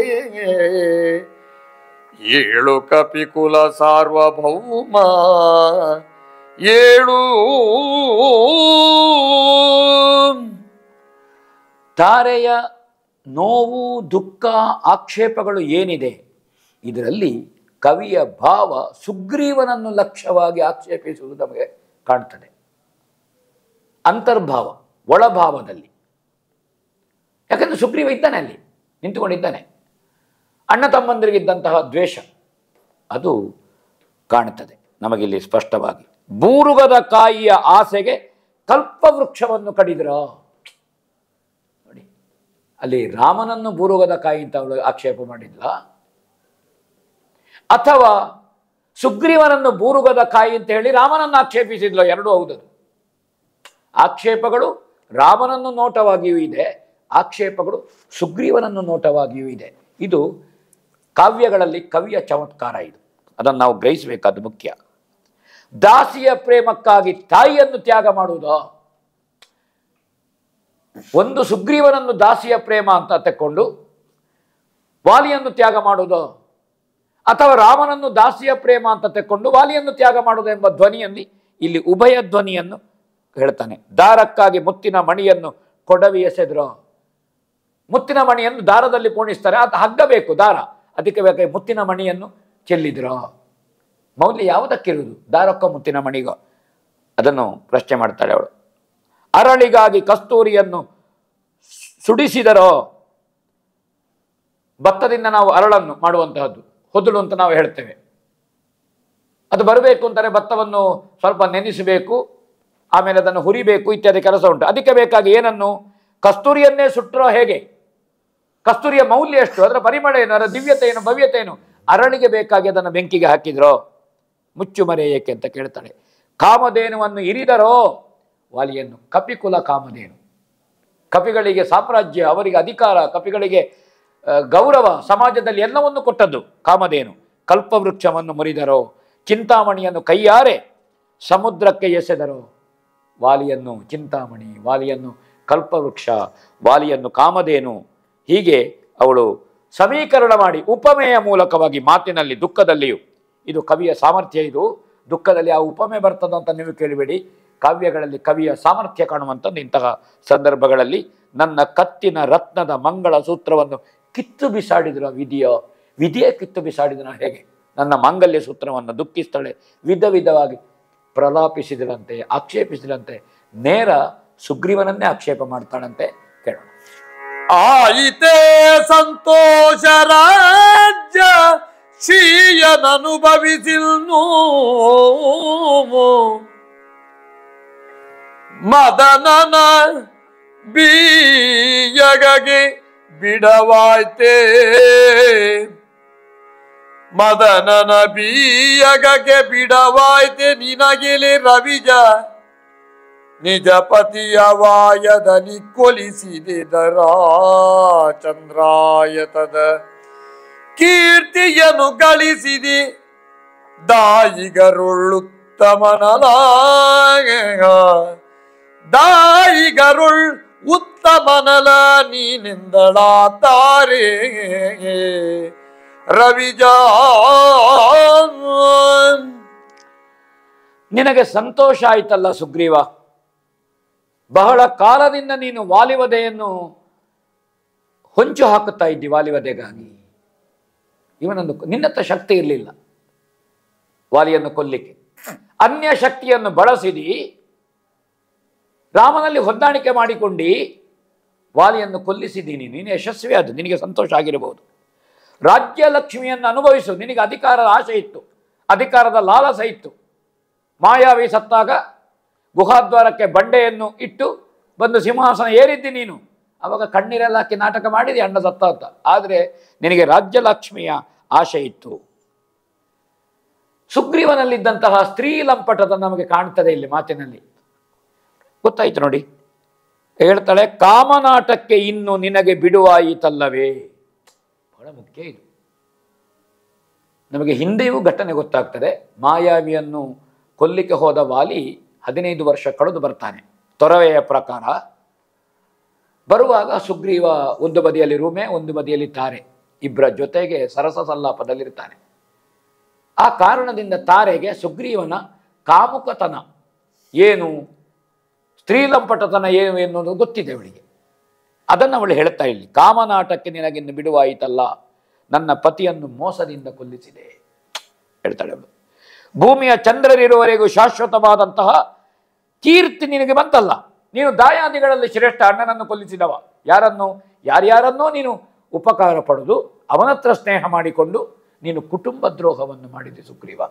ಏಳು ಕಪಿಕುಲ ಸಾರ್ವಭೌಮ ಏಳು ತಾರೆಯ ನೋವು ದುಃಖ ಆಕ್ಷೇಪಗಳು ಏನಿದೆ ಇದರಲ್ಲಿ ಕವಿಯ ಭಾವ ಸುಗ್ರೀವನನ್ನು ಲಕ್ಷ್ಯವಾಗಿ ಆಕ್ಷೇಪಿಸುವುದು ನಮಗೆ ಕಾಣ್ತದೆ ಅಂತರ್ಭಾವ ಒಳಭಾವದಲ್ಲಿ ಯಾಕಂದ್ರೆ ಸುಗ್ರೀವ ಇದ್ದಾನೆ ಅಲ್ಲಿ ನಿಂತುಕೊಂಡಿದ್ದಾನೆ ಅಣ್ಣ ತಮ್ಮಂದಿರಿಗಿದ್ದಂತಹ ದ್ವೇಷ ಅದು ಕಾಣುತ್ತದೆ ನಮಗಿಲ್ಲಿ ಸ್ಪಷ್ಟವಾಗಿ ಬೂರುಗದ ಕಾಯಿಯ ಆಸೆಗೆ ಕಲ್ಪವೃಕ್ಷವನ್ನು ಕಡಿದ್ರ ನೋಡಿ ಅಲ್ಲಿ ರಾಮನನ್ನು ಬೂರುಗದ ಕಾಯಿ ಅಂತ ಅವಳು ಆಕ್ಷೇಪ ಮಾಡಿದ್ಲ ಅಥವಾ ಸುಗ್ರೀವನನ್ನು ಬೂರುಗದ ಕಾಯಿ ಅಂತ ಹೇಳಿ ರಾಮನನ್ನು ಆಕ್ಷೇಪಿಸಿದ್ಲು ಎರಡೂ ಹೌದದು ಆಕ್ಷೇಪಗಳು ರಾಮನನ್ನು ನೋಟವಾಗಿಯೂ ಇದೆ ಆಕ್ಷೇಪಗಳು ಸುಗ್ರೀವನನ್ನು ನೋಟವಾಗಿಯೂ ಇದೆ ಇದು ಕಾವ್ಯಗಳಲ್ಲಿ ಕವಿಯ ಚಮತ್ಕಾರ ಇದು ಅದನ್ನು ನಾವು ಗ್ರಹಿಸಬೇಕಾದ್ದು ಮುಖ್ಯ ದಾಸಿಯ ಪ್ರೇಮಕ್ಕಾಗಿ ತಾಯಿಯನ್ನು ತ್ಯಾಗ ಮಾಡುವುದೋ ಒಂದು ಸುಗ್ರೀವನನ್ನು ದಾಸಿಯ ಪ್ರೇಮ ಅಂತ ತೆಕ್ಕೊಂಡು ವಾಲಿಯನ್ನು ತ್ಯಾಗ ಮಾಡುವುದೋ ಅಥವಾ ರಾಮನನ್ನು ದಾಸಿಯ ಪ್ರೇಮ ಅಂತ ತೆಕ್ಕೊಂಡು ವಾಲಿಯನ್ನು ತ್ಯಾಗ ಮಾಡುವುದು ಎಂಬ ಧ್ವನಿಯಲ್ಲಿ ಇಲ್ಲಿ ಉಭಯ ಧ್ವನಿಯನ್ನು ಹೇಳ್ತಾನೆ ದಾರಕ್ಕಾಗಿ ಮುತ್ತಿನ ಮಣಿಯನ್ನು ಕೊಡವಿ ಎಸೆದ್ರು ಮುತ್ತಿನ ಮಣಿಯನ್ನು ದಾರದಲ್ಲಿ ಪೋಣಿಸ್ತಾರೆ ಅದು ಹಗ್ಗ ಬೇಕು ದಾರ ಅದಕ್ಕೆ ಬೇಕಾಗಿ ಮುತ್ತಿನ ಮಣಿಯನ್ನು ಚೆಲ್ಲಿದ್ರು ಮೌಲ್ಯ ಯಾವುದಕ್ಕಿರುವುದು ದಾರಕ್ಕೋ ಮುತ್ತಿನ ಮಣಿಗೋ ಅದನ್ನು ಪ್ರಶ್ನೆ ಮಾಡ್ತಾಳೆ ಅವಳು ಅರಳಿಗಾಗಿ ಕಸ್ತೂರಿಯನ್ನು ಸುಡಿಸಿದರೋ ಭತ್ತದಿಂದ ನಾವು ಅರಳನ್ನು ಮಾಡುವಂತಹದ್ದು ಹೊದಲು ಅಂತ ನಾವು ಹೇಳ್ತೇವೆ ಅದು ಬರಬೇಕು ಅಂತಾರೆ ಭತ್ತವನ್ನು ಸ್ವಲ್ಪ ನೆನೆಸಬೇಕು ಆಮೇಲೆ ಅದನ್ನು ಹುರಿಬೇಕು ಇತ್ಯಾದಿ ಕೆಲಸ ಉಂಟು ಅದಕ್ಕೆ ಬೇಕಾಗಿ ಏನನ್ನು ಕಸ್ತೂರಿಯನ್ನೇ ಸುಟ್ಟರೋ ಹೇಗೆ ಕಸ್ತೂರಿಯ ಮೌಲ್ಯ ಎಷ್ಟು ಅದರ ಪರಿಮಳ ಏನು ಅದರ ದಿವ್ಯತೆ ಏನು ಭವ್ಯತೆ ಏನು ಅರಳಿಗೆ ಬೇಕಾಗಿ ಅದನ್ನು ಬೆಂಕಿಗೆ ಹಾಕಿದ್ರೋ ಮುಚ್ಚು ಮರೆ ಏಕೆ ಅಂತ ಕೇಳ್ತಾಳೆ ಕಾಮಧೇನುವನ್ನು ಇರಿದರೋ ವಾಲಿಯನ್ನು ಕಪಿಕುಲ ಕಾಮಧೇನು ಕಪಿಗಳಿಗೆ ಸಾಮ್ರಾಜ್ಯ ಅವರಿಗೆ ಅಧಿಕಾರ ಕಪಿಗಳಿಗೆ ಆ, ಗೌರವ ಸಮಾಜದಲ್ಲಿ ಎಲ್ಲವನ್ನು ಕೊಟ್ಟದ್ದು ಕಾಮಧೇನು ಕಲ್ಪವೃಕ್ಷವನ್ನು ಮುರಿದರೋ ಚಿಂತಾಮಣಿಯನ್ನು ಕೈಯಾರೆ ಸಮುದ್ರಕ್ಕೆ ಎಸೆದರೋ ವಾಲಿಯನ್ನು ಚಿಂತಾಮಣಿ ವಾಲಿಯನ್ನು ಕಲ್ಪವೃಕ್ಷ ವಾಲಿಯನ್ನು ಕಾಮಧೇನು ಹೀಗೆ ಅವಳು ಸಮೀಕರಣ ಮಾಡಿ ಉಪಮೆಯ ಮೂಲಕವಾಗಿ ಮಾತಿನಲ್ಲಿ ದುಃಖದಲ್ಲಿಯೂ ಇದು ಕವಿಯ ಸಾಮರ್ಥ್ಯ ಇದು ದುಃಖದಲ್ಲಿ ಆ ಉಪಮೆ ಬರ್ತದ ಅಂತ ನೀವು ಕೇಳಬೇಡಿ ಕಾವ್ಯಗಳಲ್ಲಿ ಕವಿಯ ಸಾಮರ್ಥ್ಯ ಕಾಣುವಂಥದ್ದು ಇಂತಹ ಸಂದರ್ಭಗಳಲ್ಲಿ ನನ್ನ ಕತ್ತಿನ ರತ್ನದ ಮಂಗಳ ಸೂತ್ರವನ್ನು ಕಿತ್ತು ಬಿಸಾಡಿದ್ರ ವಿಧಿಯ ವಿಧಿಯೇ ಕಿತ್ತು ಬಿಸಾಡಿದನ ಹೇಗೆ ನನ್ನ ಮಾಂಗಲ್ಯ ಸೂತ್ರವನ್ನು ದುಃಖಿಸ್ತಾಳೆ ವಿಧ ವಿಧವಾಗಿ ಪ್ರಲಾಪಿಸಿದರಂತೆ ಆಕ್ಷೇಪಿಸಿದಂತೆ ನೇರ ಸುಗ್ರೀವನನ್ನೇ ಆಕ್ಷೇಪ ಮಾಡ್ತಾಳಂತೆ ಕೇಳೋಣ ಆಯಿತೇ ಸಂತೋಷ ರಾಜ್ಯ ಶ್ರೀಯನನುಭವಿಸಿಲ್ನು ಮದನನ ಬೀಯಗಗೆ ಬಿಡವಾಯ್ತೇ ಮದನನ ಬೀಯಗಗೆ ಬಿಡವಾಯ್ತೆ ನಿನಗೆಲೆ ರವಿಜ ನಿಜ ಪತಿಯ ವಾಯದಲ್ಲಿ ಕೊಲಿಸಿದೆದರ ಚಂದ್ರಾಯತದ ಕೀರ್ತಿಯನ್ನು ಗಳಿಸಿದೆ ದಾಯಿಗರುಳುತ್ತಮನಲ ದಾಯಿಗರುಳ್ ಉತ್ತಮನಲ ನೀನಿಂದಳ ತಾರೆ ರವಿಜಾ ನಿನಗೆ ಸಂತೋಷ ಆಯ್ತಲ್ಲ ಸುಗ್ರೀವ ಬಹಳ ಕಾಲದಿಂದ ನೀನು ವಾಲಿವದೆಯನ್ನು ಹೊಂಚು ಹಾಕುತ್ತಾ ಇದ್ದಿ ವಾಲಿವದೆಗಾಗಿ ಇವನನ್ನು ನಿನ್ನತ್ತ ಶಕ್ತಿ ಇರಲಿಲ್ಲ ವಾಲಿಯನ್ನು ಕೊಲ್ಲಿಕ್ಕೆ ಅನ್ಯ ಶಕ್ತಿಯನ್ನು ಬಳಸಿದಿ ರಾಮನಲ್ಲಿ ಹೊಂದಾಣಿಕೆ ಮಾಡಿಕೊಂಡು ವಾಲಿಯನ್ನು ಕೊಲ್ಲಿಸಿದ್ದೀನಿ ನೀನು ಯಶಸ್ವಿ ಅದು ನಿನಗೆ ಸಂತೋಷ ಆಗಿರಬಹುದು ರಾಜ್ಯ ಲಕ್ಷ್ಮಿಯನ್ನು ಅನುಭವಿಸು ನಿನಗೆ ಅಧಿಕಾರದ ಆಸೆ ಇತ್ತು ಅಧಿಕಾರದ ಲಾಲಸ ಇತ್ತು ಮಾಯಾವಿ ಸತ್ತಾಗ ಗುಹಾದ್ವಾರಕ್ಕೆ ಬಂಡೆಯನ್ನು ಇಟ್ಟು ಬಂದು ಸಿಂಹಾಸನ ಏರಿದ್ದಿ ನೀನು ಅವಾಗ ಕಣ್ಣೀರೆಲ್ಲ ಹಾಕಿ ನಾಟಕ ಮಾಡಿದೆ ಅಣ್ಣ ಸತ್ತ ಅಂತ ಆದರೆ ನಿನಗೆ ರಾಜ್ಯಲಕ್ಷ್ಮಿಯ ಆಶೆ ಇತ್ತು ಸುಗ್ರೀವನಲ್ಲಿದ್ದಂತಹ ಸ್ತ್ರೀ ಲಂಪಟದ ನಮಗೆ ಕಾಣ್ತದೆ ಇಲ್ಲಿ ಮಾತಿನಲ್ಲಿ ಗೊತ್ತಾಯ್ತು ನೋಡಿ ಹೇಳ್ತಾಳೆ ಕಾಮನಾಟಕ್ಕೆ ಇನ್ನು ನಿನಗೆ ಬಿಡುವಾಯಿತಲ್ಲವೇ ಬಹಳ ಮುಖ್ಯ ಇದು ನಮಗೆ ಹಿಂದೆಯೂ ಘಟನೆ ಗೊತ್ತಾಗ್ತದೆ ಮಾಯಾವಿಯನ್ನು ಕೊಲ್ಲಿಕ್ಕೆ ಹೋದ ವಾಲಿ ಹದಿನೈದು ವರ್ಷ ಕಳೆದು ಬರ್ತಾನೆ ತೊರವೆಯ ಪ್ರಕಾರ ಬರುವಾಗ ಸುಗ್ರೀವ ಒಂದು ಬದಿಯಲ್ಲಿ ರೂಮೆ ಒಂದು ಬದಿಯಲ್ಲಿ ತಾರೆ ಇಬ್ಬರ ಜೊತೆಗೆ ಸರಸ ಸಲ್ಲಾಪದಲ್ಲಿರ್ತಾನೆ ಆ ಕಾರಣದಿಂದ ತಾರೆಗೆ ಸುಗ್ರೀವನ ಕಾಮುಕತನ ಏನು ಸ್ತ್ರೀಲಂಪಟತನ ಏನು ಎನ್ನುವುದು ಗೊತ್ತಿದೆ ಅವಳಿಗೆ ಅದನ್ನು ಅವಳು ಹೇಳ್ತಾ ಇಲ್ಲಿ ಕಾಮನಾಟಕ್ಕೆ ನಿನಗಿನ್ನು ಬಿಡುವಾಯಿತಲ್ಲ ನನ್ನ ಪತಿಯನ್ನು ಮೋಸದಿಂದ ಕೊಲ್ಲಿಸಿದೆ ಹೇಳ್ತಾಳೆ ಅವಳು ಭೂಮಿಯ ಚಂದ್ರರಿರುವವರೆಗೂ ಶಾಶ್ವತವಾದಂತಹ ಕೀರ್ತಿ ನಿನಗೆ ಬಂತಲ್ಲ ನೀನು ದಾಯಾದಿಗಳಲ್ಲಿ ಶ್ರೇಷ್ಠ ಅಣ್ಣನನ್ನು ಕೊಲ್ಲಿಸಿದವ ಯಾರನ್ನು ಯಾರ್ಯಾರನ್ನೋ ನೀನು ಉಪಕಾರ ಪಡೆದು ಅವನತ್ರ ಸ್ನೇಹ ಮಾಡಿಕೊಂಡು ನೀನು ಕುಟುಂಬ ದ್ರೋಹವನ್ನು ಮಾಡಿದೆ ಸುಗ್ರೀವ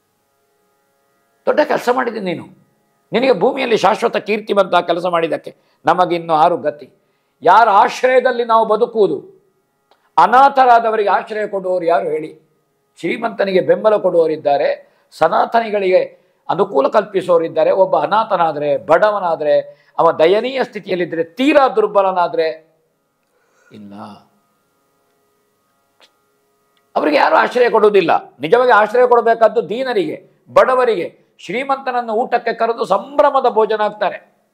ದೊಡ್ಡ ಕೆಲಸ ಮಾಡಿದೆ ನೀನು ನಿನಗೆ ಭೂಮಿಯಲ್ಲಿ ಶಾಶ್ವತ ಕೀರ್ತಿ ಬಂತ ಕೆಲಸ ಮಾಡಿದ್ದಕ್ಕೆ ನಮಗಿನ್ನು ಆರು ಗತಿ ಯಾರ ಆಶ್ರಯದಲ್ಲಿ ನಾವು ಬದುಕುವುದು ಅನಾಥರಾದವರಿಗೆ ಆಶ್ರಯ ಕೊಡುವವರು ಯಾರು ಹೇಳಿ ಶ್ರೀಮಂತನಿಗೆ ಬೆಂಬಲ ಕೊಡುವವರಿದ್ದಾರೆ ಸನಾತನಿಗಳಿಗೆ ಅನುಕೂಲ ಕಲ್ಪಿಸುವವರಿದ್ದಾರೆ ಒಬ್ಬ ಅನಾಥನಾದರೆ ಬಡವನಾದರೆ ಅವ ದಯನೀಯ ಸ್ಥಿತಿಯಲ್ಲಿದ್ದರೆ ತೀರಾ ದುರ್ಬಲನಾದರೆ ಇಲ್ಲ ಅವರಿಗೆ ಯಾರು ಆಶ್ರಯ ಕೊಡುವುದಿಲ್ಲ ನಿಜವಾಗಿ ಆಶ್ರಯ ಕೊಡಬೇಕಾದ್ದು ದೀನರಿಗೆ ಬಡವರಿಗೆ ಶ್ರೀಮಂತನನ್ನು ಊಟಕ್ಕೆ ಕರೆದು ಸಂಭ್ರಮದ ಭೋಜನ ಆಗ್ತಾರೆ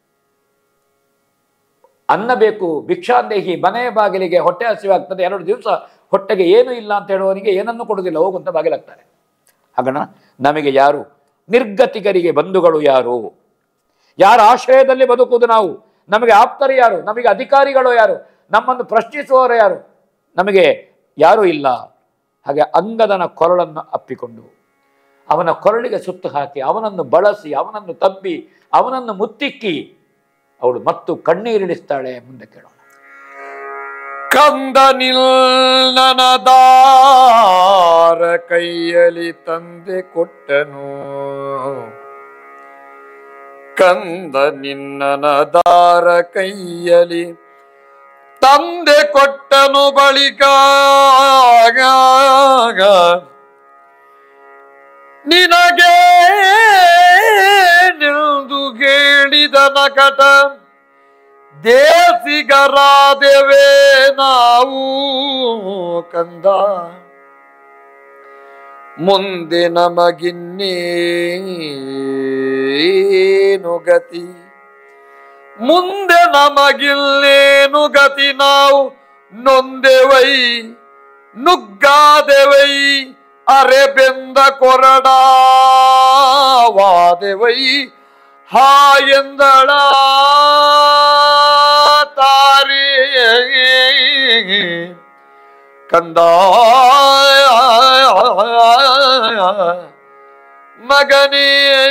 ಅನ್ನ ಬೇಕು ಭಿಕ್ಷಾಂದೇಹಿ ಮನೆ ಬಾಗಿಲಿಗೆ ಹೊಟ್ಟೆ ಹಸಿವಾಗ್ತದೆ ಎರಡು ದಿವಸ ಹೊಟ್ಟೆಗೆ ಏನು ಇಲ್ಲ ಅಂತ ಹೇಳುವವನಿಗೆ ಏನನ್ನು ಕೊಡುವುದಿಲ್ಲ ಹೋಗುವಂತ ಬಾಗಿಲಾಗ್ತಾರೆ ಹಾಗಣ ನಮಗೆ ಯಾರು ನಿರ್ಗತಿಕರಿಗೆ ಬಂಧುಗಳು ಯಾರು ಯಾರ ಆಶ್ರಯದಲ್ಲಿ ಬದುಕುವುದು ನಾವು ನಮಗೆ ಆಪ್ತರು ಯಾರು ನಮಗೆ ಅಧಿಕಾರಿಗಳು ಯಾರು ನಮ್ಮನ್ನು ಪ್ರಶ್ನಿಸುವವರು ಯಾರು ನಮಗೆ ಯಾರೂ ಇಲ್ಲ ಹಾಗೆ ಅಂಗದನ ಕೊರಳನ್ನು ಅಪ್ಪಿಕೊಂಡು ಅವನ ಕೊರಳಿಗೆ ಸುತ್ತು ಹಾಕಿ ಅವನನ್ನು ಬಳಸಿ ಅವನನ್ನು ತಬ್ಬಿ ಅವನನ್ನು ಮುತ್ತಿಕ್ಕಿ ಅವಳು ಮತ್ತು ಕಣ್ಣೀರಿಳಿಸ್ತಾಳೆ ಮುಂದೆ ಕೇಳೋಣ ಕಂದ ನಿಲ್ನನದಾರ ಕೈಯಲ್ಲಿ ತಂದೆ ಕೊಟ್ಟನು ಕಂದ ನಿನ್ನನದಾರ ಕೈಯಲ್ಲಿ ತಂದೆ ಕೊಟ್ಟನು ಬಳಿಕ ನಿನಗೆ ನಿಲ್ದು ಹೇಳಿದ ನಕಟ ದೇಸಿಗರಾದೆವೇ ನಾವು ಕಂದ ಮುಂದೆ ನಮಗಿನ್ನೇನು ಗತಿ ಮುಂದೆ ನಮಗಿಲ್ಲೇನು ಗತಿ ನಾವು ನೊಂದೆವೈ ನುಗ್ಗಾದೆವೈ ಅರೆ ಬೆಂದ ಕೊರಡಾವಾದೆವೈ ಹಾ ಎಂದಳ ತಾರೇ ಕಂದ ಮಗನೇ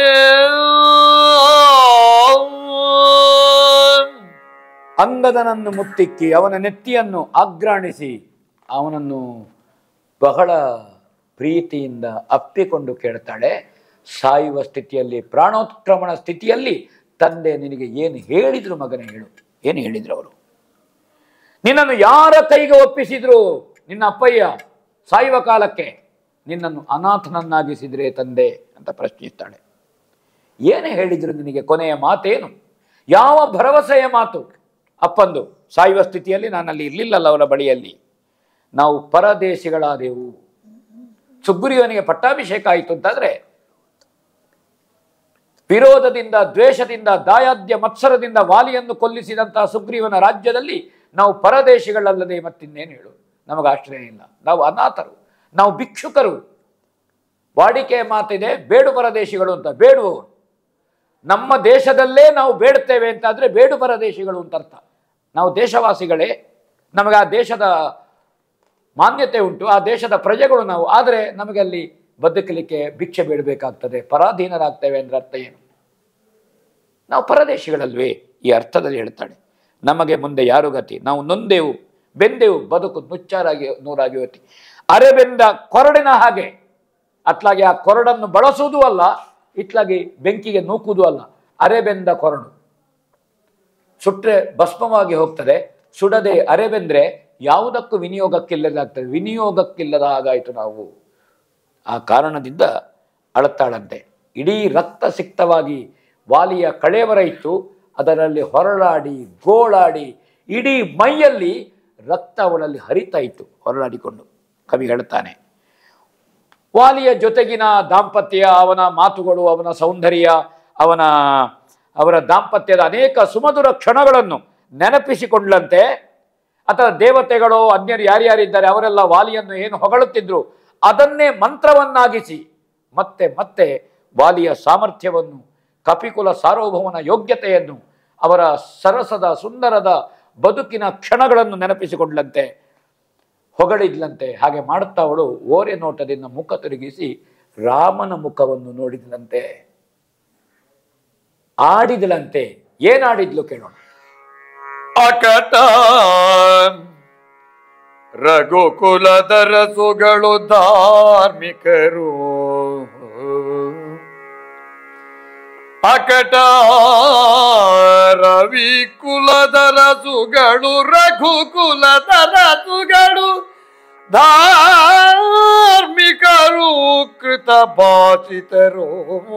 ಅಂಗದನನ್ನು ಮುತ್ತಿಕ್ಕಿ ಅವನ ನೆತ್ತಿಯನ್ನು ಆಗ್ರಾಣಿಸಿ ಅವನನ್ನು ಬಹಳ ಪ್ರೀತಿಯಿಂದ ಅಪ್ಪಿಕೊಂಡು ಕೇಳ್ತಾಳೆ ಸಾಯುವ ಸ್ಥಿತಿಯಲ್ಲಿ ಪ್ರಾಣೋತ್ಕ್ರಮಣ ಸ್ಥಿತಿಯಲ್ಲಿ ತಂದೆ ನಿನಗೆ ಏನು ಹೇಳಿದ್ರು ಮಗನೇ ಹೇಳು ಏನು ಹೇಳಿದ್ರು ಅವರು ನಿನ್ನನ್ನು ಯಾರ ಕೈಗೆ ಒಪ್ಪಿಸಿದ್ರು ನಿನ್ನ ಅಪ್ಪಯ್ಯ ಸಾಯುವ ಕಾಲಕ್ಕೆ ನಿನ್ನನ್ನು ಅನಾಥನನ್ನಾಗಿಸಿದ್ರೆ ತಂದೆ ಅಂತ ಪ್ರಶ್ನಿಸ್ತಾಳೆ ಏನೇ ಹೇಳಿದ್ರು ನಿನಗೆ ಕೊನೆಯ ಮಾತೇನು ಯಾವ ಭರವಸೆಯ ಮಾತು ಅಪ್ಪಂದು ಸಾಯುವ ಸ್ಥಿತಿಯಲ್ಲಿ ನಾನಲ್ಲಿ ಇರಲಿಲ್ಲಲ್ಲ ಅವರ ಬಳಿಯಲ್ಲಿ ನಾವು ಪರದೇಶಿಗಳಾದೆವು ಸುಗ್ರೀವನಿಗೆ ಪಟ್ಟಾಭಿಷೇಕ ಆಯಿತು ಅಂತಾದ್ರೆ ವಿರೋಧದಿಂದ ದ್ವೇಷದಿಂದ ದಾಯಾದ್ಯ ಮತ್ಸರದಿಂದ ವಾಲಿಯನ್ನು ಕೊಲ್ಲಿಸಿದಂತಹ ಸುಗ್ರೀವನ ರಾಜ್ಯದಲ್ಲಿ ನಾವು ಪರದೇಶಿಗಳಲ್ಲದೆ ಮತ್ತಿನ್ನೇನು ಹೇಳು ನಮಗೆ ಆಶ್ರಯ ಇಲ್ಲ ನಾವು ಅನಾಥರು ನಾವು ಭಿಕ್ಷುಕರು ವಾಡಿಕೆಯ ಮಾತಿದೆ ಬೇಡು ಪರದೇಶಿಗಳು ಅಂತ ಬೇಡುವವರು ನಮ್ಮ ದೇಶದಲ್ಲೇ ನಾವು ಬೇಡುತ್ತೇವೆ ಅಂತಾದ್ರೆ ಬೇಡು ಪರದೇಶಿಗಳು ಅಂತ ಅರ್ಥ ನಾವು ದೇಶವಾಸಿಗಳೇ ನಮಗೆ ಆ ದೇಶದ ಮಾನ್ಯತೆ ಉಂಟು ಆ ದೇಶದ ಪ್ರಜೆಗಳು ನಾವು ಆದರೆ ನಮಗೆ ಅಲ್ಲಿ ಬದುಕಲಿಕ್ಕೆ ಭಿಕ್ಷೆ ಬೇಡಬೇಕಾಗ್ತದೆ ಪರಾಧೀನರಾಗ್ತೇವೆ ಅಂದ್ರೆ ಅರ್ಥ ಏನು ನಾವು ಪರದೇಶಿಗಳಲ್ವೇ ಈ ಅರ್ಥದಲ್ಲಿ ಹೇಳ್ತಾಳೆ ನಮಗೆ ಮುಂದೆ ಯಾರು ಗತಿ ನಾವು ನೊಂದೆವು ಬೆಂದೆವು ಬದುಕು ನುಚ್ಚಾರಾಗಿ ನೂರಾಗಿ ಹೋತಿ ಅರೆಬೆಂದ ಕೊರಡಿನ ಹಾಗೆ ಅತ್ಲಾಗಿ ಆ ಕೊರಡನ್ನು ಬಳಸುವುದೂ ಅಲ್ಲ ಇತ್ಲಾಗಿ ಬೆಂಕಿಗೆ ನೂಕುವುದೂ ಅಲ್ಲ ಅರೆಬೆಂದ ಕೊರಡು ಸುಟ್ರೆ ಭಸ್ಮವಾಗಿ ಹೋಗ್ತದೆ ಸುಡದೆ ಅರೆಬೆಂದ್ರೆ ಯಾವುದಕ್ಕೂ ವಿನಿಯೋಗಕ್ಕಿಲ್ಲದಾಗ್ತದೆ ವಿನಿಯೋಗಕ್ಕಿಲ್ಲದ ಹಾಗಾಯಿತು ನಾವು ಆ ಕಾರಣದಿಂದ ಅಳತಾಳಂತೆ ಇಡೀ ರಕ್ತ ಸಿಕ್ತವಾಗಿ ವಾಲಿಯ ಕಳೇವರ ಇತ್ತು ಅದರಲ್ಲಿ ಹೊರಳಾಡಿ ಗೋಳಾಡಿ ಇಡೀ ಮೈಯಲ್ಲಿ ರಕ್ತ ಅವಳಲ್ಲಿ ಹರಿತಾ ಇತ್ತು ಹೊರಳಾಡಿಕೊಂಡು ಕವಿ ಹೇಳ್ತಾನೆ ವಾಲಿಯ ಜೊತೆಗಿನ ದಾಂಪತ್ಯ ಅವನ ಮಾತುಗಳು ಅವನ ಸೌಂದರ್ಯ ಅವನ ಅವರ ದಾಂಪತ್ಯದ ಅನೇಕ ಸುಮಧುರ ಕ್ಷಣಗಳನ್ನು ನೆನಪಿಸಿಕೊಂಡ್ಲಂತೆ ಅಥವಾ ದೇವತೆಗಳು ಅನ್ಯರು ಯಾರ್ಯಾರಿದ್ದಾರೆ ಅವರೆಲ್ಲ ವಾಲಿಯನ್ನು ಏನು ಹೊಗಳುತ್ತಿದ್ರು ಅದನ್ನೇ ಮಂತ್ರವನ್ನಾಗಿಸಿ ಮತ್ತೆ ಮತ್ತೆ ವಾಲಿಯ ಸಾಮರ್ಥ್ಯವನ್ನು ಕಪಿಕುಲ ಸಾರ್ವಭೌಮನ ಯೋಗ್ಯತೆಯನ್ನು ಅವರ ಸರಸದ ಸುಂದರದ ಬದುಕಿನ ಕ್ಷಣಗಳನ್ನು ನೆನಪಿಸಿಕೊಂಡ್ಲಂತೆ ಹೊಗಳಿದ್ಲಂತೆ ಹಾಗೆ ಮಾಡುತ್ತಾ ಅವಳು ಓರೆ ನೋಟದಿಂದ ಮುಖ ತಿರುಗಿಸಿ ರಾಮನ ಮುಖವನ್ನು ನೋಡಿದ್ಲಂತೆ ಆಡಿದಳಂತೆ ಏನಾಡಿದ್ಲು ಕೇಳೋಣ ಅಕಟ ರಘುಕುಲದ ರಸುಗಳು ಧಾರ್ಮಿಕರು ಅಕಟ ರವಿ ಕುಲದ ರಸುಗಳು ರಘುಕುಲದ ರಸುಗಳು ಧಾರ್ಮಿಕರು ಕೃತ ಭಾಷಿತರು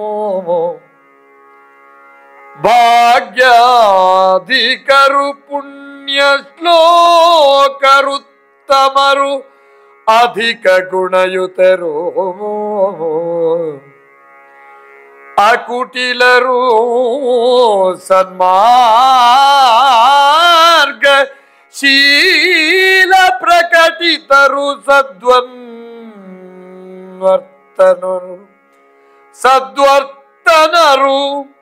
ಭಾಗ್ಯಾಧಿಕರು ಪುಣ್ಯ ಶ್ಲೋಕರುತ್ತಮರು ಅಧಿಕ ಗುಣಯುತರು ಅಕುಟಿಲರು ಸನ್ಮಾರ್ಗ ಶೀಲ ಪ್ರಕಟಿತರು ಸದ್ವನ್ವರ್ತನರು ಸದ್ವರ್ತನರು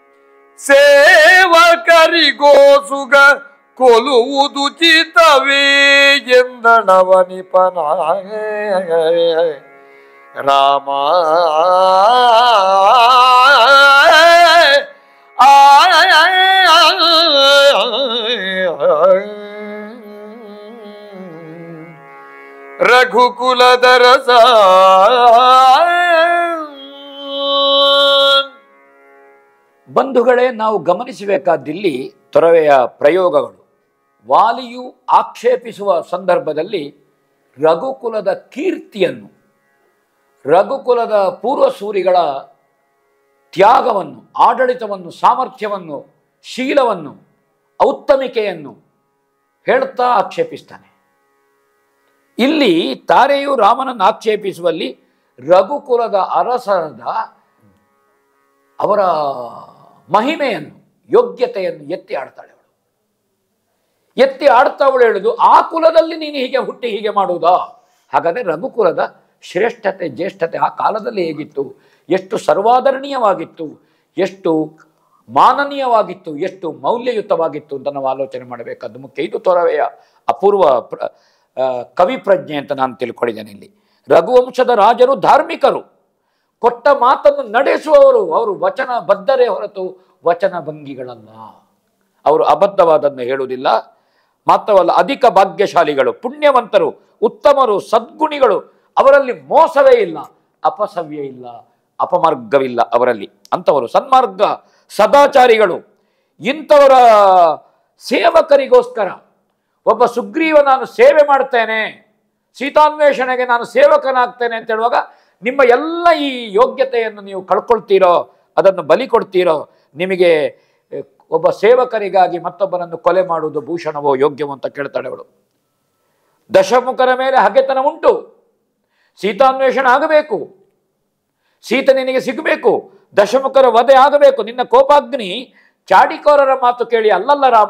ಸೇವಕರಿಗೋಸುಗ ಕೊಲುವುದು ಚಿತವೇ ಎಂದಳವನಿಪನ ರಾಮ ರಘುಕುಲದ ರಸ ಬಂಧುಗಳೇ ನಾವು ಗಮನಿಸಬೇಕಾದಿಲ್ಲಿ ತೊರವೆಯ ಪ್ರಯೋಗಗಳು ವಾಲಿಯು ಆಕ್ಷೇಪಿಸುವ ಸಂದರ್ಭದಲ್ಲಿ ರಘುಕುಲದ ಕೀರ್ತಿಯನ್ನು ರಘುಕುಲದ ಪೂರ್ವಸೂರಿಗಳ ತ್ಯಾಗವನ್ನು ಆಡಳಿತವನ್ನು ಸಾಮರ್ಥ್ಯವನ್ನು ಶೀಲವನ್ನು ಔತ್ತಮಿಕೆಯನ್ನು ಹೇಳ್ತಾ ಆಕ್ಷೇಪಿಸ್ತಾನೆ ಇಲ್ಲಿ ತಾರೆಯು ರಾಮನನ್ನು ಆಕ್ಷೇಪಿಸುವಲ್ಲಿ ರಘುಕುಲದ ಅರಸರದ ಅವರ ಮಹಿಮೆಯನ್ನು ಯೋಗ್ಯತೆಯನ್ನು ಎತ್ತಿ ಆಡ್ತಾಳೆ ಅವಳು ಎತ್ತಿ ಆಡ್ತಾ ಅವಳು ಹೇಳುದು ಆ ಕುಲದಲ್ಲಿ ನೀನು ಹೀಗೆ ಹುಟ್ಟಿ ಹೀಗೆ ಮಾಡುವುದಾ ಹಾಗಾದ್ರೆ ರಘುಕುಲದ ಶ್ರೇಷ್ಠತೆ ಜ್ಯೇಷ್ಠತೆ ಆ ಕಾಲದಲ್ಲಿ ಹೇಗಿತ್ತು ಎಷ್ಟು ಸರ್ವಾದರಣೀಯವಾಗಿತ್ತು ಎಷ್ಟು ಮಾನನೀಯವಾಗಿತ್ತು ಎಷ್ಟು ಮೌಲ್ಯಯುತವಾಗಿತ್ತು ಅಂತ ನಾವು ಆಲೋಚನೆ ಮಾಡಬೇಕಾದ್ದು ಮುಖ್ಯ ಇದು ತೊರವೆಯ ಅಪೂರ್ವ ಪ್ರ ಆ, ಕವಿ ಪ್ರಜ್ಞೆ ಅಂತ ನಾನು ತಿಳ್ಕೊಂಡಿದ್ದೇನೆ ಇಲ್ಲಿ ರಘುವಂಶದ ರಾಜರು ಧಾರ್ಮಿಕರು ಕೊಟ್ಟ ಮಾತನ್ನು ನಡೆಸುವವರು ಅವರು ವಚನ ಬದ್ಧರೇ ಹೊರತು ವಚನ ಭಂಗಿಗಳಲ್ಲ ಅವರು ಅಬದ್ಧವಾದನ್ನು ಹೇಳುವುದಿಲ್ಲ ಮಾತ್ರವಲ್ಲ ಅಧಿಕ ಭಾಗ್ಯಶಾಲಿಗಳು ಪುಣ್ಯವಂತರು ಉತ್ತಮರು ಸದ್ಗುಣಿಗಳು ಅವರಲ್ಲಿ ಮೋಸವೇ ಇಲ್ಲ ಅಪಸವ್ಯ ಇಲ್ಲ ಅಪಮಾರ್ಗವಿಲ್ಲ ಅವರಲ್ಲಿ ಅಂಥವರು ಸನ್ಮಾರ್ಗ ಸದಾಚಾರಿಗಳು ಇಂಥವರ ಸೇವಕರಿಗೋಸ್ಕರ ಒಬ್ಬ ಸುಗ್ರೀವ ನಾನು ಸೇವೆ ಮಾಡ್ತೇನೆ ಸೀತಾನ್ವೇಷಣೆಗೆ ನಾನು ಸೇವಕನಾಗ್ತೇನೆ ಅಂತ ಹೇಳುವಾಗ ನಿಮ್ಮ ಎಲ್ಲ ಈ ಯೋಗ್ಯತೆಯನ್ನು ನೀವು ಕಳ್ಕೊಳ್ತೀರೋ ಅದನ್ನು ಬಲಿ ಕೊಡ್ತೀರೋ ನಿಮಗೆ ಎ, ಒಬ್ಬ ಸೇವಕರಿಗಾಗಿ ಮತ್ತೊಬ್ಬನನ್ನು ಕೊಲೆ ಮಾಡುವುದು ಭೂಷಣವೋ ಯೋಗ್ಯವೋ ಅಂತ ಕೇಳ್ತಾಳೆ ಅವಳು ದಶಮುಖರ ಮೇಲೆ ಹಗೆತನ ಉಂಟು ಸೀತಾನ್ವೇಷಣೆ ಆಗಬೇಕು ಸೀತೆ ನಿನಗೆ ಸಿಗಬೇಕು ದಶಮುಖರ ವಧೆ ಆಗಬೇಕು ನಿನ್ನ ಕೋಪಾಗ್ನಿ ಚಾಡಿಕೋರರ ಮಾತು ಕೇಳಿ ಅಲ್ಲಲ್ಲ ರಾಮ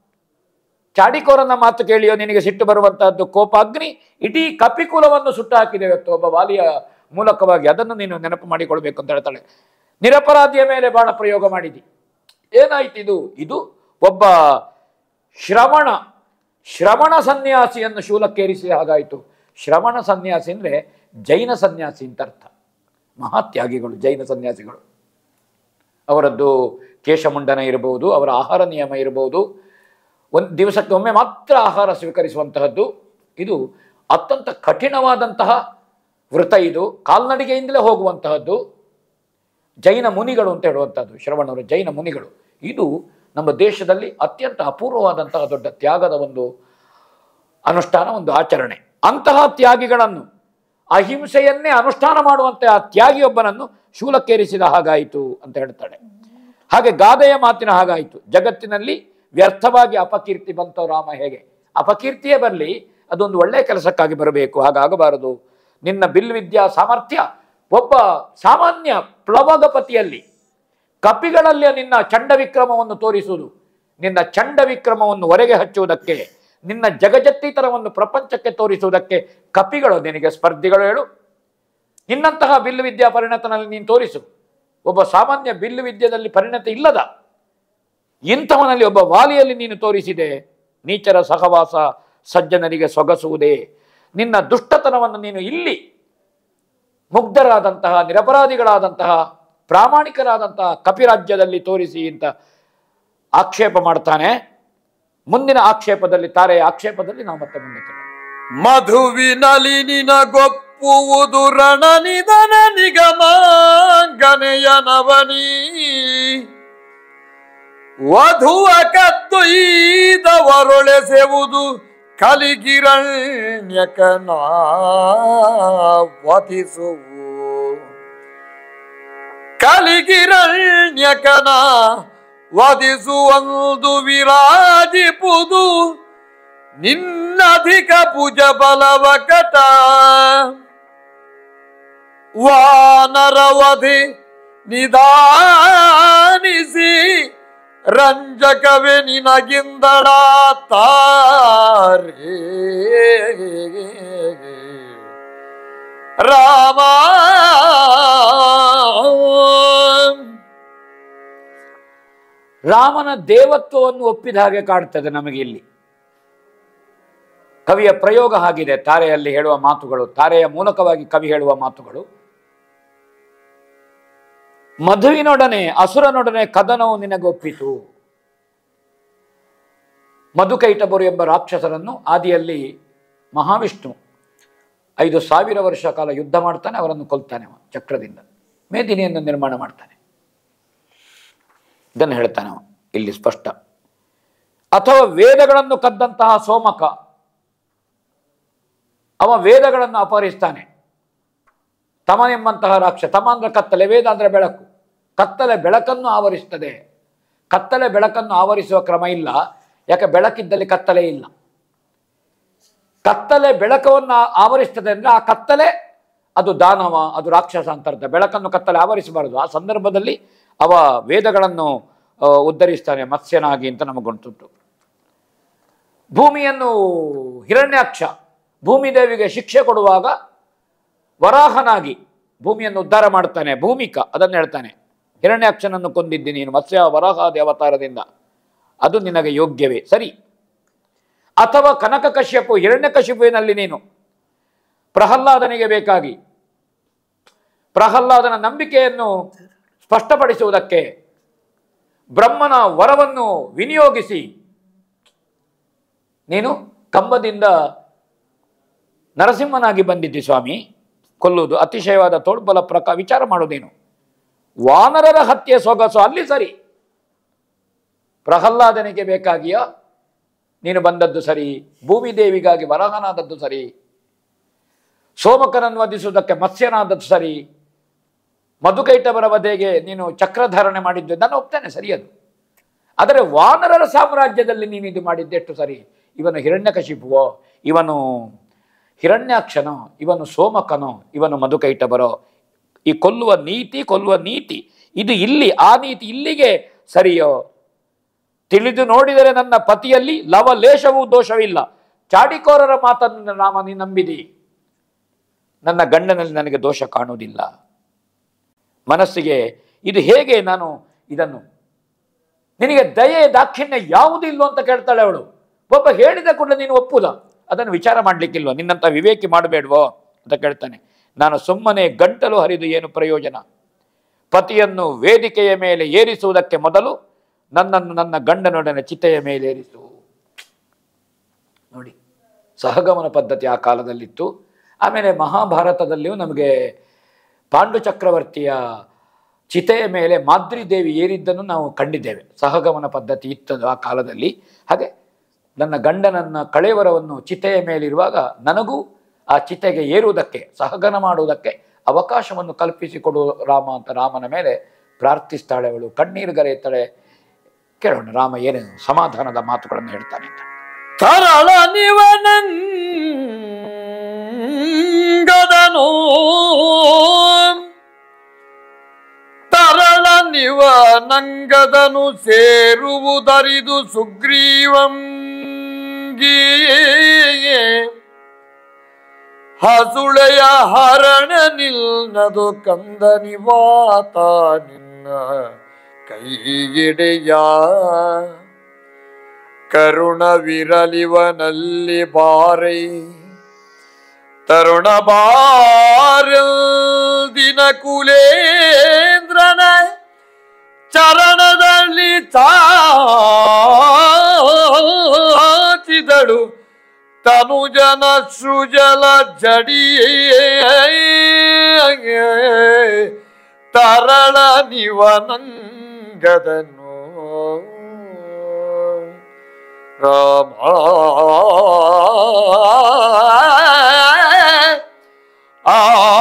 ಚಾಡಿಕೋರನ ಮಾತು ಕೇಳಿಯೋ ನಿನಗೆ ಸಿಟ್ಟು ಬರುವಂತಹದ್ದು ಕೋಪಾಗ್ನಿ ಇಡೀ ಕಪಿಕುಲವನ್ನು ಸುಟ್ಟು ಹಾಕಿದೆ ಇವತ್ತು ಒಬ್ಬ ವಾಲಿಯ ಮೂಲಕವಾಗಿ ಅದನ್ನು ನೀನು ನೆನಪು ಮಾಡಿಕೊಳ್ಬೇಕು ಅಂತ ಹೇಳ್ತಾಳೆ ನಿರಪರಾಧಿಯ ಮೇಲೆ ಬಾಣ ಪ್ರಯೋಗ ಮಾಡಿದಿ ಏನಾಯ್ತು ಇದು ಇದು ಒಬ್ಬ ಶ್ರವಣ ಶ್ರವಣ ಸನ್ಯಾಸಿಯನ್ನು ಶೂಲಕ್ಕೇರಿಸಿ ಹಾಗಾಯಿತು ಶ್ರವಣ ಸನ್ಯಾಸಿ ಅಂದರೆ ಜೈನ ಸನ್ಯಾಸಿ ಅಂತ ಅರ್ಥ ಮಹಾತ್ಯಾಗಿಗಳು ಜೈನ ಸನ್ಯಾಸಿಗಳು ಅವರದ್ದು ಕೇಶಮುಂಡನ ಇರಬಹುದು ಅವರ ಆಹಾರ ನಿಯಮ ಇರಬಹುದು ಒಂದು ದಿವಸಕ್ಕೆ ಒಮ್ಮೆ ಮಾತ್ರ ಆಹಾರ ಸ್ವೀಕರಿಸುವಂತಹದ್ದು ಇದು ಅತ್ಯಂತ ಕಠಿಣವಾದಂತಹ ವೃತ ಇದು ಕಾಲ್ನಡಿಗೆಯಿಂದಲೇ ಹೋಗುವಂತಹದ್ದು ಜೈನ ಮುನಿಗಳು ಅಂತ ಹೇಳುವಂಥದ್ದು ಶ್ರವಣರು ಜೈನ ಮುನಿಗಳು ಇದು ನಮ್ಮ ದೇಶದಲ್ಲಿ ಅತ್ಯಂತ ಅಪೂರ್ವವಾದಂತಹ ದೊಡ್ಡ ತ್ಯಾಗದ ಒಂದು ಅನುಷ್ಠಾನ ಒಂದು ಆಚರಣೆ ಅಂತಹ ತ್ಯಾಗಿಗಳನ್ನು ಅಹಿಂಸೆಯನ್ನೇ ಅನುಷ್ಠಾನ ಮಾಡುವಂತಹ ತ್ಯಾಗಿಯೊಬ್ಬನನ್ನು ಶೂಲಕ್ಕೇರಿಸಿದ ಹಾಗಾಯಿತು ಅಂತ ಹೇಳ್ತಾಳೆ ಹಾಗೆ ಗಾದೆಯ ಮಾತಿನ ಹಾಗಾಯಿತು ಜಗತ್ತಿನಲ್ಲಿ ವ್ಯರ್ಥವಾಗಿ ಅಪಕೀರ್ತಿ ಬಂತವ ರಾಮ ಹೇಗೆ ಅಪಕೀರ್ತಿಯೇ ಬರಲಿ ಅದೊಂದು ಒಳ್ಳೆಯ ಕೆಲಸಕ್ಕಾಗಿ ಬರಬೇಕು ಹಾಗಾಗಬಾರದು ನಿನ್ನ ಬಿಲ್ವಿದ್ಯಾ ಸಾಮರ್ಥ್ಯ ಒಬ್ಬ ಸಾಮಾನ್ಯ ಪ್ಲವಗಪತಿಯಲ್ಲಿ ಕಪಿಗಳಲ್ಲಿ ನಿನ್ನ ಚಂಡ ವಿಕ್ರಮವನ್ನು ತೋರಿಸುವುದು ನಿನ್ನ ಚಂಡ ವಿಕ್ರಮವನ್ನು ಹೊರಗೆ ಹಚ್ಚುವುದಕ್ಕೆ ನಿನ್ನ ಜಗಜತ್ತಿತನವನ್ನು ಪ್ರಪಂಚಕ್ಕೆ ತೋರಿಸುವುದಕ್ಕೆ ಕಪಿಗಳು ನಿನಗೆ ಸ್ಪರ್ಧಿಗಳು ಹೇಳು ನಿನ್ನಂತಹ ಬಿಲ್ಲು ವಿದ್ಯಾ ಪರಿಣತನಲ್ಲಿ ನೀನು ತೋರಿಸು ಒಬ್ಬ ಸಾಮಾನ್ಯ ಬಿಲ್ಲು ವಿದ್ಯೆಯಲ್ಲಿ ಪರಿಣತಿ ಇಲ್ಲದ ಇಂಥವನಲ್ಲಿ ಒಬ್ಬ ವಾಲಿಯಲ್ಲಿ ನೀನು ತೋರಿಸಿದೆ ನೀಚರ ಸಹವಾಸ ಸಜ್ಜನರಿಗೆ ಸೊಗಸುವುದೇ ನಿನ್ನ ದುಷ್ಟತನವನ್ನು ನೀನು ಇಲ್ಲಿ ಮುಗ್ಧರಾದಂತಹ ನಿರಪರಾಧಿಗಳಾದಂತಹ ಪ್ರಾಮಾಣಿಕರಾದಂತಹ ಕಪಿರಾಜ್ಯದಲ್ಲಿ ತೋರಿಸಿ ಅಂತ ಆಕ್ಷೇಪ ಮಾಡ್ತಾನೆ ಮುಂದಿನ ಆಕ್ಷೇಪದಲ್ಲಿ ತಾರೆಯ ಆಕ್ಷೇಪದಲ್ಲಿ ನಾವು ಮತ್ತೆ ಮುಂದೆ ಕೇಳೋಣ. ಮಧುವಿನಲಿ ನಿನಗೊಪ್ಪುವುದು ರಣ ನಿಧನ ನಿಗಮಾಂಗನೆಯ ನವನಿ ವಧುವ ಕತ್ತೊಯ್ದವರೊಳೆಸೆವುದು ಕಲಿಗಿರಣ್ಯಕನ ವಧಿಸುವು ಕಲಿಗಿರಣ್ಯಕನ ವಧಿಸುವಂದು ವಿರಾಜಿಪುದು ನಿನ್ನಧಿಕ ಭುಜ ಬಲವ ಕಟ ವಾನರವಧಿ ನಿಧಾನಿಸಿ ರಂಜಕವೇ ನಿನಗಿಂದಡ ತಾರೆ ರಾಮ ರಾಮನ ದೇವತ್ವವನ್ನು ಒಪ್ಪಿದ ಹಾಗೆ ಕಾಡ್ತದೆ ನಮಗೆ ಇಲ್ಲಿ ಕವಿಯ ಪ್ರಯೋಗ ಆಗಿದೆ ತಾರೆಯಲ್ಲಿ ಹೇಳುವ ಮಾತುಗಳು ತಾರೆಯ ಮೂಲಕವಾಗಿ ಕವಿ ಹೇಳುವ ಮಾತುಗಳು ಮಧುವಿನೊಡನೆ ಅಸುರನೊಡನೆ ಕದನವು ನಿನಗೊಪ್ಪಿತು ಮಧುಕೈಟಬರು ಎಂಬ ರಾಕ್ಷಸರನ್ನು ಆದಿಯಲ್ಲಿ ಮಹಾವಿಷ್ಣು ಐದು ಸಾವಿರ ವರ್ಷ ಕಾಲ ಯುದ್ಧ ಮಾಡ್ತಾನೆ ಅವರನ್ನು ಕೊಲ್ತಾನೆ ಅವ ಚಕ್ರದಿಂದ ಮೇದಿನಿಯನ್ನು ನಿರ್ಮಾಣ ಮಾಡ್ತಾನೆ ಇದನ್ನು ಹೇಳ್ತಾನೆ ಅವ ಇಲ್ಲಿ ಸ್ಪಷ್ಟ ಅಥವಾ ವೇದಗಳನ್ನು ಕದ್ದಂತಹ ಸೋಮಕ ಅವ ವೇದಗಳನ್ನು ಅಪಹರಿಸ್ತಾನೆ ತಮ ಎಂಬಂತಹ ರಾಕ್ಷ ತಮ ಅಂದ್ರೆ ಕತ್ತಲೆ ವೇದ ಅಂದ್ರೆ ಬೆಳಕು ಕತ್ತಲೆ ಬೆಳಕನ್ನು ಆವರಿಸ್ತದೆ ಕತ್ತಲೆ ಬೆಳಕನ್ನು ಆವರಿಸುವ ಕ್ರಮ ಇಲ್ಲ ಯಾಕೆ ಬೆಳಕಿದ್ದಲ್ಲಿ ಕತ್ತಲೆ ಇಲ್ಲ ಕತ್ತಲೆ ಬೆಳಕವನ್ನು ಆವರಿಸ್ತದೆ ಅಂದ್ರೆ ಆ ಕತ್ತಲೆ ಅದು ದಾನವ ಅದು ರಾಕ್ಷಸ ಅಂತ ಅರ್ಥ ಬೆಳಕನ್ನು ಕತ್ತಲೆ ಆವರಿಸಬಾರದು ಆ ಸಂದರ್ಭದಲ್ಲಿ ಅವ ವೇದಗಳನ್ನು ಆ, ಉದ್ಧರಿಸ್ತಾನೆ ಮತ್ಸ್ಯನಾಗಿ ಅಂತ ನಮಗುಂಟುಂಟು ಭೂಮಿಯನ್ನು ಹಿರಣ್ಯಾಕ್ಷ ಭೂಮಿದೇವಿಗೆ ಶಿಕ್ಷೆ ಕೊಡುವಾಗ ವರಾಹನಾಗಿ ಭೂಮಿಯನ್ನು ಉದ್ಧಾರ ಮಾಡ್ತಾನೆ ಭೂಮಿಕ ಅದನ್ನು ಹೇಳ್ತಾನೆ ಹಿರಣ್ಯಾಕ್ಷನನ್ನು ಕೊಂದಿದ್ದಿ ನೀನು ಮತ್ಸ್ಯ ವರಾಹಾದಿ ಅವತಾರದಿಂದ ಅದು ನಿನಗೆ ಯೋಗ್ಯವೇ ಸರಿ ಅಥವಾ ಕನಕ ಕಶ್ಯಪು ಹಿರಣ್ಯಕಶಿಪುವಿನಲ್ಲಿ ನೀನು ಪ್ರಹ್ಲಾದನಿಗೆ ಬೇಕಾಗಿ ಪ್ರಹ್ಲಾದನ ನಂಬಿಕೆಯನ್ನು ಸ್ಪಷ್ಟಪಡಿಸುವುದಕ್ಕೆ ಬ್ರಹ್ಮನ ವರವನ್ನು ವಿನಿಯೋಗಿಸಿ ನೀನು ಕಂಬದಿಂದ ನರಸಿಂಹನಾಗಿ ಬಂದಿದ್ದಿ ಸ್ವಾಮಿ ಕೊಲ್ಲುವುದು ಅತಿಶಯವಾದ ತೋಳ್ಬಲ ಪ್ರಕ ವಿಚಾರ ಮಾಡೋದೇನು ವಾನರರ ಹತ್ಯೆ ಸೊಗಸು ಅಲ್ಲಿ ಸರಿ ಪ್ರಹ್ಲಾದನಿಗೆ ಬೇಕಾಗಿಯ ನೀನು ಬಂದದ್ದು ಸರಿ ಭೂಮಿದೇವಿಗಾಗಿ ವರಹನಾದದ್ದು ಸರಿ ಸೋಮಕನನ್ನು ವಧಿಸುವುದಕ್ಕೆ ಮತ್ಸ್ಯನಾದದ್ದು ಸರಿ ಮಧುಕೈಟವರ ವಧೆಗೆ ನೀನು ಚಕ್ರಧಾರಣೆ ಮಾಡಿದ್ದು ನಾನು ಒಪ್ತೇನೆ ಸರಿ ಅದು ಆದರೆ ವಾನರರ ಸಾಮ್ರಾಜ್ಯದಲ್ಲಿ ನೀನು ಇದು ಮಾಡಿದ್ದೆಷ್ಟು ಸರಿ ಇವನು ಹಿರಣ್ಯಕಶಿಪುವೋ ಇವನು ಹಿರಣ್ಯಾಕ್ಷನೋ ಇವನು ಸೋಮಕನೋ ಇವನು ಮಧುಕೈಟಬರೋ ಈ ಕೊಲ್ಲುವ ನೀತಿ ಕೊಲ್ಲುವ ನೀತಿ ಇದು ಇಲ್ಲಿ ಆ ನೀತಿ ಇಲ್ಲಿಗೆ ಸರಿಯೋ ತಿಳಿದು ನೋಡಿದರೆ ನನ್ನ ಪತಿಯಲ್ಲಿ ಲವಲೇಶವೂ ದೋಷವಿಲ್ಲ ಚಾಡಿಕೋರರ ಮಾತನ್ನು ನಾಮ ನೀ ನಂಬಿದಿ ನನ್ನ ಗಂಡನಲ್ಲಿ ನನಗೆ ದೋಷ ಕಾಣುವುದಿಲ್ಲ ಮನಸ್ಸಿಗೆ ಇದು ಹೇಗೆ ನಾನು ಇದನ್ನು ನಿನಗೆ ದಯೆ ದಾಕ್ಷಿಣ್ಯ ಯಾವುದೂ ಇಲ್ಲೋ ಅಂತ ಕೇಳ್ತಾಳೆ ಅವಳು ಒಬ್ಬ ಹೇಳಿದ ಕೂಡಲೇ ನೀನು ಒಪ್ಪುದ ಅದನ್ನು ವಿಚಾರ ಮಾಡಲಿಕ್ಕಿಲ್ವ ನಿನ್ನಂತ ವಿವೇಕಿ ಮಾಡಬೇಡ್ವೋ ಅಂತ ಕೇಳ್ತಾನೆ ನಾನು ಸುಮ್ಮನೆ ಗಂಟಲು ಹರಿದು ಏನು ಪ್ರಯೋಜನ ಪತಿಯನ್ನು ವೇದಿಕೆಯ ಮೇಲೆ ಏರಿಸುವುದಕ್ಕೆ ಮೊದಲು ನನ್ನನ್ನು ನನ್ನ ಗಂಡನೊಡನೆ ಚಿತೆಯ ಮೇಲೆ ಏರಿಸು ನೋಡಿ ಸಹಗಮನ ಪದ್ಧತಿ ಆ ಕಾಲದಲ್ಲಿತ್ತು ಆಮೇಲೆ ಮಹಾಭಾರತದಲ್ಲಿಯೂ ನಮಗೆ ಪಾಂಡು ಚಕ್ರವರ್ತಿಯ ಚಿತೆಯ ಮೇಲೆ ಮಾದ್ರಿ ದೇವಿ ಏರಿದ್ದನ್ನು ನಾವು ಕಂಡಿದ್ದೇವೆ ಸಹಗಮನ ಪದ್ಧತಿ ಇತ್ತದು ಆ ಕಾಲದಲ್ಲಿ ಹಾಗೆ ನನ್ನ ಗಂಡನನ್ನ ಕಳೇವರವನ್ನು ಚಿತೆಯ ಮೇಲಿರುವಾಗ ನನಗೂ ಆ ಚಿತೆಗೆ ಏರುವುದಕ್ಕೆ ಸಹಗಮನ ಮಾಡುವುದಕ್ಕೆ ಅವಕಾಶವನ್ನು ಕಲ್ಪಿಸಿಕೊಡು ರಾಮ ಅಂತ ರಾಮನ ಮೇಲೆ ಪ್ರಾರ್ಥಿಸ್ತಾಳೆ ಅವಳು ಕಣ್ಣೀರು ಗರೆಯುತ್ತಾಳೆ ಕೇಳೋಣ ರಾಮ ಏನೇನು ಸಮಾಧಾನದ ಮಾತುಗಳನ್ನು ಹೇಳ್ತಾನೆ ಅಂತ ತರಳ ನಿವನಂಗದನು ತರಳ ನಿವನಂಗದನು ಸೇರುವುದರಿದು ಸುಗ್ರೀವಂಗಿ ಹಸುಳೆಯ ಹರಣ ನಿಲ್ನದು ಕಂದ ನಿವಾತ ನಿನ್ನ ಕೈಗಿಡೆಯ ಕರುಣವಿರಲಿವನಲ್ಲಿ ಬಾರೈ ತರುಣ ಬಾರಲ್ ದಿನ ಕುಲೇಂದ್ರನ ಚರಣದಲ್ಲಿ ಚಾಚಿದಳು ತನುಜನ ಸೃಜಲ ಜಡಿಯೇ ತರಳ ನಿವನಂಗದನು ರಾಮ ಆ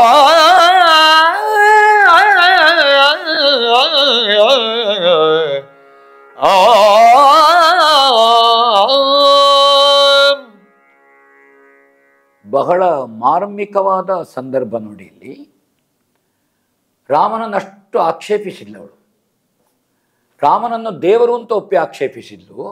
ಬಹಳ ಮಾರ್ಮಿಕವಾದ ಸಂದರ್ಭ ನೋಡಿ ಇಲ್ಲಿ ರಾಮನನ್ನಷ್ಟು ಆಕ್ಷೇಪಿಸಿಲ್ಲ ಅವಳು ರಾಮನನ್ನು ದೇವರು ಅಂತ ಒಪ್ಪಿ ಆಕ್ಷೇಪಿಸಿದ್ಲು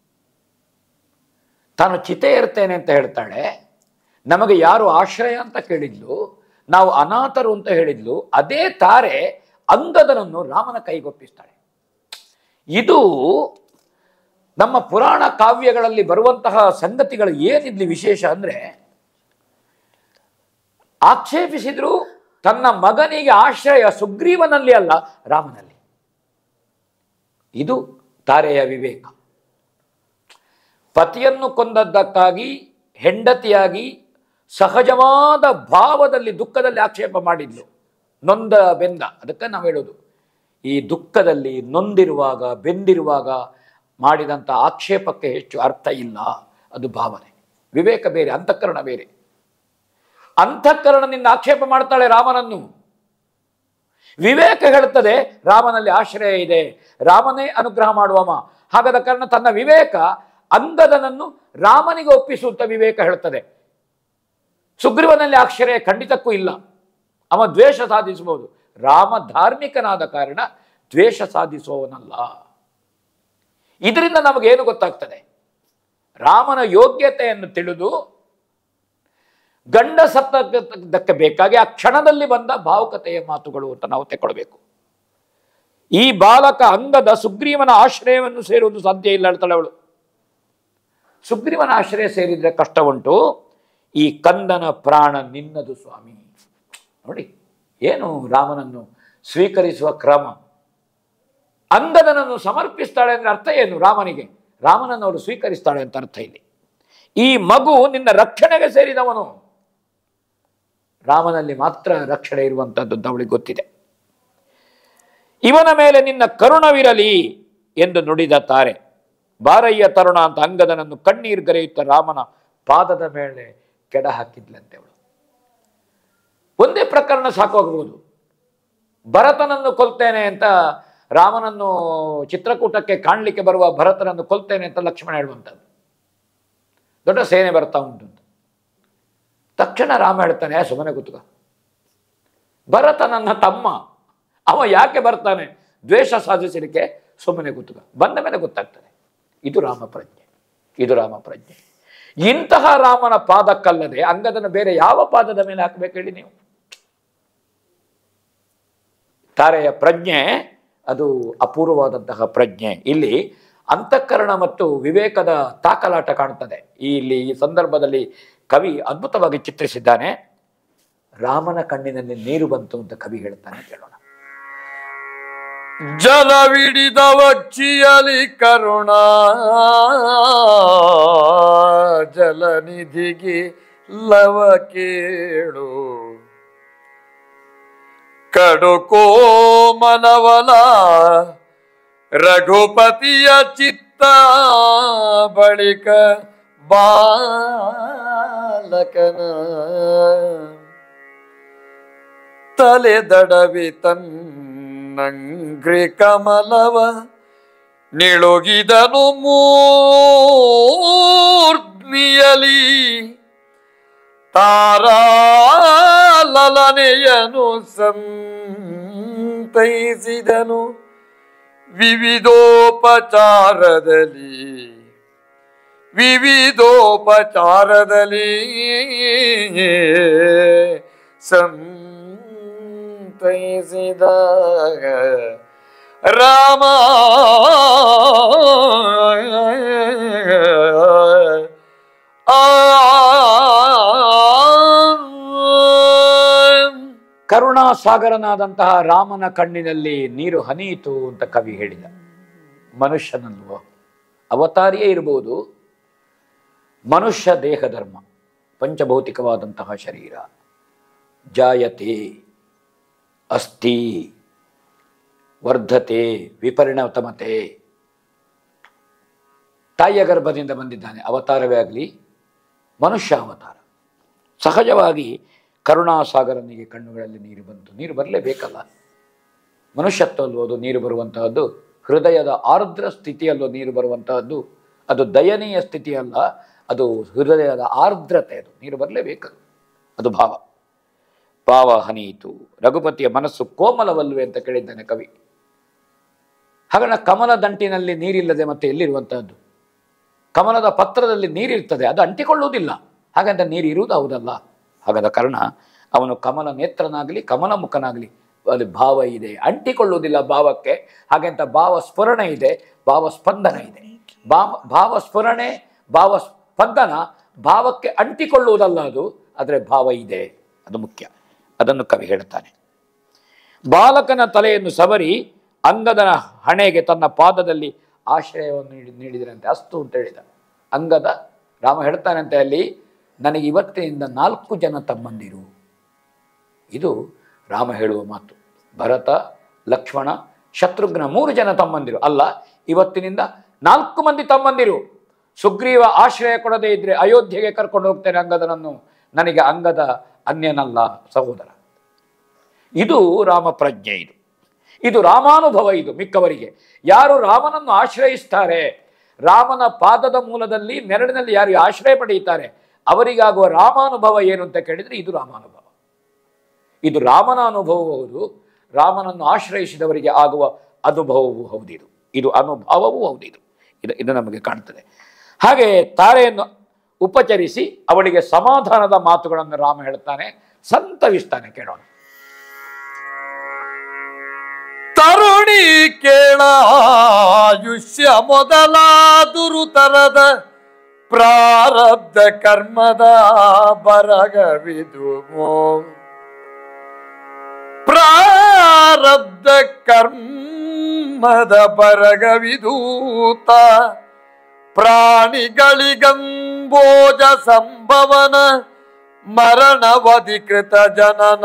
ತಾನು ಚಿತೆ ಇರ್ತೇನೆ ಅಂತ ಹೇಳ್ತಾಳೆ ನಮಗೆ ಯಾರು ಆಶ್ರಯ ಅಂತ ಕೇಳಿದ್ಲು ನಾವು ಅನಾಥರು ಅಂತ ಹೇಳಿದ್ಲು ಅದೇ ತಾರೆ ಅಂಗದನನ್ನು ರಾಮನ ಕೈಗೊಪ್ಪಿಸ್ತಾಳೆ ಇದು ನಮ್ಮ ಪುರಾಣ ಕಾವ್ಯಗಳಲ್ಲಿ ಬರುವಂತಹ ಸಂಗತಿಗಳು ಏನಿದ್ಲಿ ವಿಶೇಷ ಅಂದ್ರೆ ಆಕ್ಷೇಪಿಸಿದ್ರು ತನ್ನ ಮಗನಿಗೆ ಆಶ್ರಯ ಸುಗ್ರೀವನಲ್ಲಿ ಅಲ್ಲ ರಾಮನಲ್ಲಿ ಇದು ತಾರೆಯ ವಿವೇಕ ಪತಿಯನ್ನು ಕೊಂದದ್ದಕ್ಕಾಗಿ ಹೆಂಡತಿಯಾಗಿ ಸಹಜವಾದ ಭಾವದಲ್ಲಿ ದುಃಖದಲ್ಲಿ ಆಕ್ಷೇಪ ಮಾಡಿದ್ಲು ನೊಂದ ಬೆಂದ ಅದಕ್ಕೆ ನಾವು ಹೇಳೋದು ಈ ದುಃಖದಲ್ಲಿ ನೊಂದಿರುವಾಗ ಬೆಂದಿರುವಾಗ ಮಾಡಿದಂಥ ಆಕ್ಷೇಪಕ್ಕೆ ಹೆಚ್ಚು ಅರ್ಥ ಇಲ್ಲ ಅದು ಭಾವನೆ ವಿವೇಕ ಬೇರೆ ಅಂತಃಕರಣ ಬೇರೆ ಅಂತಃಕರಣದಿಂದ ಆಕ್ಷೇಪ ಮಾಡ್ತಾಳೆ ರಾಮನನ್ನು ವಿವೇಕ ಹೇಳುತ್ತದೆ ರಾಮನಲ್ಲಿ ಆಶ್ರಯ ಇದೆ ರಾಮನೇ ಅನುಗ್ರಹ ಮಾಡುವವ ಹಾಗಾದ ಕಾರಣ ತನ್ನ ವಿವೇಕ ಅಂಗದನನ್ನು ರಾಮನಿಗೆ ಒಪ್ಪಿಸುತ್ತ ವಿವೇಕ ಹೇಳುತ್ತದೆ ಸುಗ್ರೀವನಲ್ಲಿ ಆಶ್ರಯ ಖಂಡಿತಕ್ಕೂ ಇಲ್ಲ ಅವ ದ್ವೇಷ ಸಾಧಿಸಬಹುದು ರಾಮ ಧಾರ್ಮಿಕನಾದ ಕಾರಣ ದ್ವೇಷ ಸಾಧಿಸುವವನಲ್ಲ ಇದರಿಂದ ನಮಗೇನು ಗೊತ್ತಾಗ್ತದೆ ರಾಮನ ಯೋಗ್ಯತೆಯನ್ನು ತಿಳಿದು ಗಂಡ ಸತ್ತದಕ್ಕೆ ಬೇಕಾಗಿ ಆ ಕ್ಷಣದಲ್ಲಿ ಬಂದ ಭಾವುಕತೆಯ ಮಾತುಗಳು ಅಂತ ನಾವು ತೆಕ್ಕೊಳ್ಬೇಕು ಈ ಬಾಲಕ ಅಂಗದ ಸುಗ್ರೀವನ ಆಶ್ರಯವನ್ನು ಸೇರುವುದು ಸಾಧ್ಯ ಇಲ್ಲ ಹೇಳ್ತಾಳೆ ಅವಳು ಸುಗ್ರೀವನ ಆಶ್ರಯ ಸೇರಿದ್ರೆ ಕಷ್ಟ ಉಂಟು ಈ ಕಂದನ ಪ್ರಾಣ ನಿನ್ನದು ಸ್ವಾಮಿ ನೋಡಿ ಏನು ರಾಮನನ್ನು ಸ್ವೀಕರಿಸುವ ಕ್ರಮ ಅಂಗದನನ್ನು ಸಮರ್ಪಿಸ್ತಾಳೆ ಅಂದ್ರೆ ಅರ್ಥ ಏನು ರಾಮನಿಗೆ ರಾಮನನ್ನು ಅವಳು ಸ್ವೀಕರಿಸ್ತಾಳೆ ಅಂತ ಅರ್ಥ ಇಲ್ಲಿ ಈ ಮಗು ನಿನ್ನ ರಕ್ಷಣೆಗೆ ಸೇರಿದವನು ರಾಮನಲ್ಲಿ ಮಾತ್ರ ರಕ್ಷಣೆ ಇರುವಂಥದ್ದು ಅಂತ ಅವಳಿಗೆ ಗೊತ್ತಿದೆ ಇವನ ಮೇಲೆ ನಿನ್ನ ಕರುಣವಿರಲಿ ಎಂದು ನುಡಿದ ತಾರೆ ಬಾರಯ್ಯ ತರುಣ ಅಂತ ಅಂಗದನನ್ನು ಕಣ್ಣೀರು ಗರೆಯುತ್ತ ರಾಮನ ಪಾದದ ಮೇಲೆ ಕೆಡ ಹಾಕಿದ್ಲಂತೆ ಅವಳು ಒಂದೇ ಪ್ರಕರಣ ಸಾಕಾಗಬಹುದು ಭರತನನ್ನು ಕೊಲ್ತೇನೆ ಅಂತ ರಾಮನನ್ನು ಚಿತ್ರಕೂಟಕ್ಕೆ ಕಾಣಲಿಕ್ಕೆ ಬರುವ ಭರತನನ್ನು ಕೊಲ್ತೇನೆ ಅಂತ ಲಕ್ಷ್ಮಣ ಹೇಳುವಂಥದ್ದು ದೊಡ್ಡ ಸೇನೆ ಬರ್ತಾ ಉಂಟು ಅಂತ ತಕ್ಷಣ ರಾಮ ಹೇಳ್ತಾನೆ "ಏ, ಸುಮ್ಮನೆ ಕೂತ್ಕ ಭರತ ನನ್ನ ತಮ್ಮ ಅವ ಯಾಕೆ ಬರ್ತಾನೆ ದ್ವೇಷ ಸಾಧಿಸಲಿಕ್ಕೆ ಸುಮ್ಮನೆ ಕೂತ್ಕ ಬಂದ ಮೇಲೆ ಗೊತ್ತಾಗ್ತದೆ ಇದು ರಾಮ ಪ್ರಜ್ಞೆ ಇದು ರಾಮ ಪ್ರಜ್ಞೆ ಇಂತಹ ರಾಮನ ಪಾದಕ್ಕಲ್ಲದೆ ಅಂಗದನ ಬೇರೆ ಯಾವ ಪಾದದ ಮೇಲೆ ಹಾಕಬೇಕು ಹೇಳಿ ನೀವು ತಾರೆಯ ಪ್ರಜ್ಞೆ ಅದು ಅಪೂರ್ವವಾದಂತಹ ಪ್ರಜ್ಞೆ ಇಲ್ಲಿ ಅಂತಃಕರಣ ಮತ್ತು ವಿವೇಕದ ತಾಕಲಾಟ ಕಾಣುತ್ತದೆ ಈ ಇಲ್ಲಿ ಈ ಸಂದರ್ಭದಲ್ಲಿ ಕವಿ ಅದ್ಭುತವಾಗಿ ಚಿತ್ರಿಸಿದ್ದಾನೆ ರಾಮನ ಕಣ್ಣಿನಲ್ಲಿ ನೀರು ಬಂತು ಅಂತ ಕವಿ ಹೇಳ್ತಾನೆ ಕೇಳೋಣ ಜಲವಿಡಿದ ವಕ್ಷಿಯಲಿ ಕರುಣ ಜಲನಿಧಿಗೆ ಲವ ಕೇಳು ಕಡುಕೋ ಮನವಲ ರಘುಪತಿಯ ಚಿತ್ತ ಬಳಿಕ ಬಾಲಕನ ತಲೆದಡವಿ ತನ್ನಂಗ್ರಿ ಕಮಲವ ನಿಳುಗಿದನು ಮೂರ್ಧ್ನಿಯಲಿ ತಾರಾಲನೆಯನು ಸಂತೈಸಿದನು ವಿವಿಧೋಪಚಾರದಲ್ಲಿ ವಿವಿಧೋಪಚಾರದಲ್ಲಿ ಸಂತೈಸಿದಾಗ ರಾಮ ಆ ಕರುಣಾಸಾಗರನಾದಂತಹ ರಾಮನ ಕಣ್ಣಿನಲ್ಲಿ ನೀರು ಹನಿಯಿತು ಅಂತ ಕವಿ ಹೇಳಿದ ಮನುಷ್ಯನಲ್ವ ಅವತಾರಿಯೇ ಇರಬಹುದು ಮನುಷ್ಯ ದೇಹ ಧರ್ಮ ಪಂಚಭೌತಿಕವಾದಂತಹ ಶರೀರ ಜಾಯತೆ ಅಸ್ಥಿ ವರ್ಧತೆ ವಿಪರಿಣತಮತೆ ತಾಯಿಯ ಗರ್ಭದಿಂದ ಬಂದಿದ್ದಾನೆ ಅವತಾರವೇ ಆಗಲಿ ಮನುಷ್ಯ ಅವತಾರ ಸಹಜವಾಗಿ ಕರುಣಾಸಾಗರನಿಗೆ ಕಣ್ಣುಗಳಲ್ಲಿ ನೀರು ಬಂತು ನೀರು ಬರಲೇಬೇಕಲ್ಲ ಮನುಷ್ಯತ್ವ ಅಲ್ವೋ ಅದು ನೀರು ಬರುವಂತಹದ್ದು ಹೃದಯದ ಆರ್ದ್ರ ಸ್ಥಿತಿಯಲ್ಲೋ ನೀರು ಬರುವಂತಹದ್ದು ಅದು ದಯನೀಯ ಸ್ಥಿತಿ ಅಲ್ಲ ಅದು ಹೃದಯದ ಆರ್ದ್ರತೆ ಅದು ನೀರು ಬರಲೇಬೇಕದು ಅದು ಭಾವ ಭಾವ ಹನಿಯಿತು ರಘುಪತಿಯ ಮನಸ್ಸು ಕೋಮಲವಲ್ವೇ ಅಂತ ಕೇಳಿದ್ದಾನೆ ಕವಿ ಹಾಗಾದ್ರೆ ಕಮಲ ದಂಟಿನಲ್ಲಿ ನೀರಿಲ್ಲದೆ ಮತ್ತೆ ಎಲ್ಲಿರುವಂತಹದ್ದು ಕಮಲದ ಪತ್ರದಲ್ಲಿ ನೀರಿರ್ತದೆ ಅದು ಅಂಟಿಕೊಳ್ಳುವುದಿಲ್ಲ ಹಾಗಂತ ನೀರು ಇರುವುದು ಹೌದಲ್ಲ ಹಾಗಾದ ಕಾರಣ ಅವನು ಕಮಲ ನೇತ್ರನಾಗಲಿ ಕಮಲ ಮುಖನಾಗಲಿ ಅಲ್ಲಿ ಭಾವ ಇದೆ ಅಂಟಿಕೊಳ್ಳುವುದಿಲ್ಲ ಭಾವಕ್ಕೆ ಹಾಗೆಂತ ಭಾವ ಸ್ಫುರಣೆ ಇದೆ ಭಾವ ಸ್ಪಂದನ ಇದೆ ಭಾವ ಭಾವ ಸ್ಫುರಣೆ ಭಾವ ಸ್ಪಂದನ ಭಾವಕ್ಕೆ ಅಂಟಿಕೊಳ್ಳುವುದಲ್ಲ ಅದು ಆದರೆ ಭಾವ ಇದೆ ಅದು ಮುಖ್ಯ ಅದನ್ನು ಕವಿ ಹೇಳ್ತಾನೆ ಬಾಲಕನ ತಲೆಯನ್ನು ಸವರಿ ಅಂಗದನ ಹಣೆಗೆ ತನ್ನ ಪಾದದಲ್ಲಿ ಆಶ್ರಯವನ್ನು ನೀಡಿ ನೀಡಿದರಂತೆ ಅಸ್ತು ಅಂತ ಹೇಳಿದ ಅಂಗದ ರಾಮ ಹೇಳ್ತಾನಂತೆ ಅಲ್ಲಿ ನನಗೆ ಇವತ್ತಿನಿಂದ ನಾಲ್ಕು ಜನ ತಮ್ಮಂದಿರು ಇದು ರಾಮ ಹೇಳುವ ಮಾತು ಭರತ ಲಕ್ಷ್ಮಣ ಶತ್ರುಘ್ನ ಮೂರು ಜನ ತಮ್ಮಂದಿರು ಅಲ್ಲ ಇವತ್ತಿನಿಂದ ನಾಲ್ಕು ಮಂದಿ ತಮ್ಮಂದಿರು ಸುಗ್ರೀವ ಆಶ್ರಯ ಕೊಡದೇ ಇದ್ರೆ ಅಯೋಧ್ಯೆಗೆ ಕರ್ಕೊಂಡು ಹೋಗ್ತೇನೆ ಅಂಗದನನ್ನು ನನಗೆ ಅಂಗದ ಅನ್ಯನಲ್ಲ ಸಹೋದರ ಇದು ರಾಮ ಪ್ರಜ್ಞೆ ಇದು ಇದು ರಾಮಾನುಭವ ಇದು ಮಿಕ್ಕವರಿಗೆ ಯಾರು ರಾಮನನ್ನು ಆಶ್ರಯಿಸ್ತಾರೆ ರಾಮನ ಪಾದದ ಮೂಲದಲ್ಲಿ ನೆರಳಿನಲ್ಲಿ ಯಾರು ಆಶ್ರಯ ಪಡೆಯುತ್ತಾರೆ ಅವರಿಗಾಗುವ ರಾಮಾನುಭವ ಏನು ಅಂತ ಕೇಳಿದ್ರೆ ಇದು ರಾಮಾನುಭವ ಇದು ರಾಮನ ಅನುಭವವೂ ಹೌದು ರಾಮನನ್ನು ಆಶ್ರಯಿಸಿದವರಿಗೆ ಆಗುವ ಅನುಭವವೂ ಹೌದಿದು ಇದು ಅನುಭವವೂ ಹೌದಿದು ಇದು ಇದು ನಮಗೆ ಕಾಣ್ತದೆ ಹಾಗೆ ತಾರೆಯನ್ನು ಉಪಚರಿಸಿ ಅವಳಿಗೆ ಸಮಾಧಾನದ ಮಾತುಗಳನ್ನು ರಾಮ ಹೇಳ್ತಾನೆ ಸಂತವಿಸ್ತಾನೆ ಕೇಳೋಣ ತರುಣಿ ಕೇಳ ಆಯುಷ್ಯ ಮೊದಲಾದುರು ತರದ ಪ್ರಾರಬ್ಧ ಕರ್ಮದ ಬರಗವಿದು ಪ್ರಾರಬ್ಧ ಕರ್ಮದ ಬರಗವಿದೂತ ಪ್ರಾಣಿಗಳಿಗಂಬೋಜ ಸಂಭವನ ಮರಣವಧಿಕೃತ ಜನನ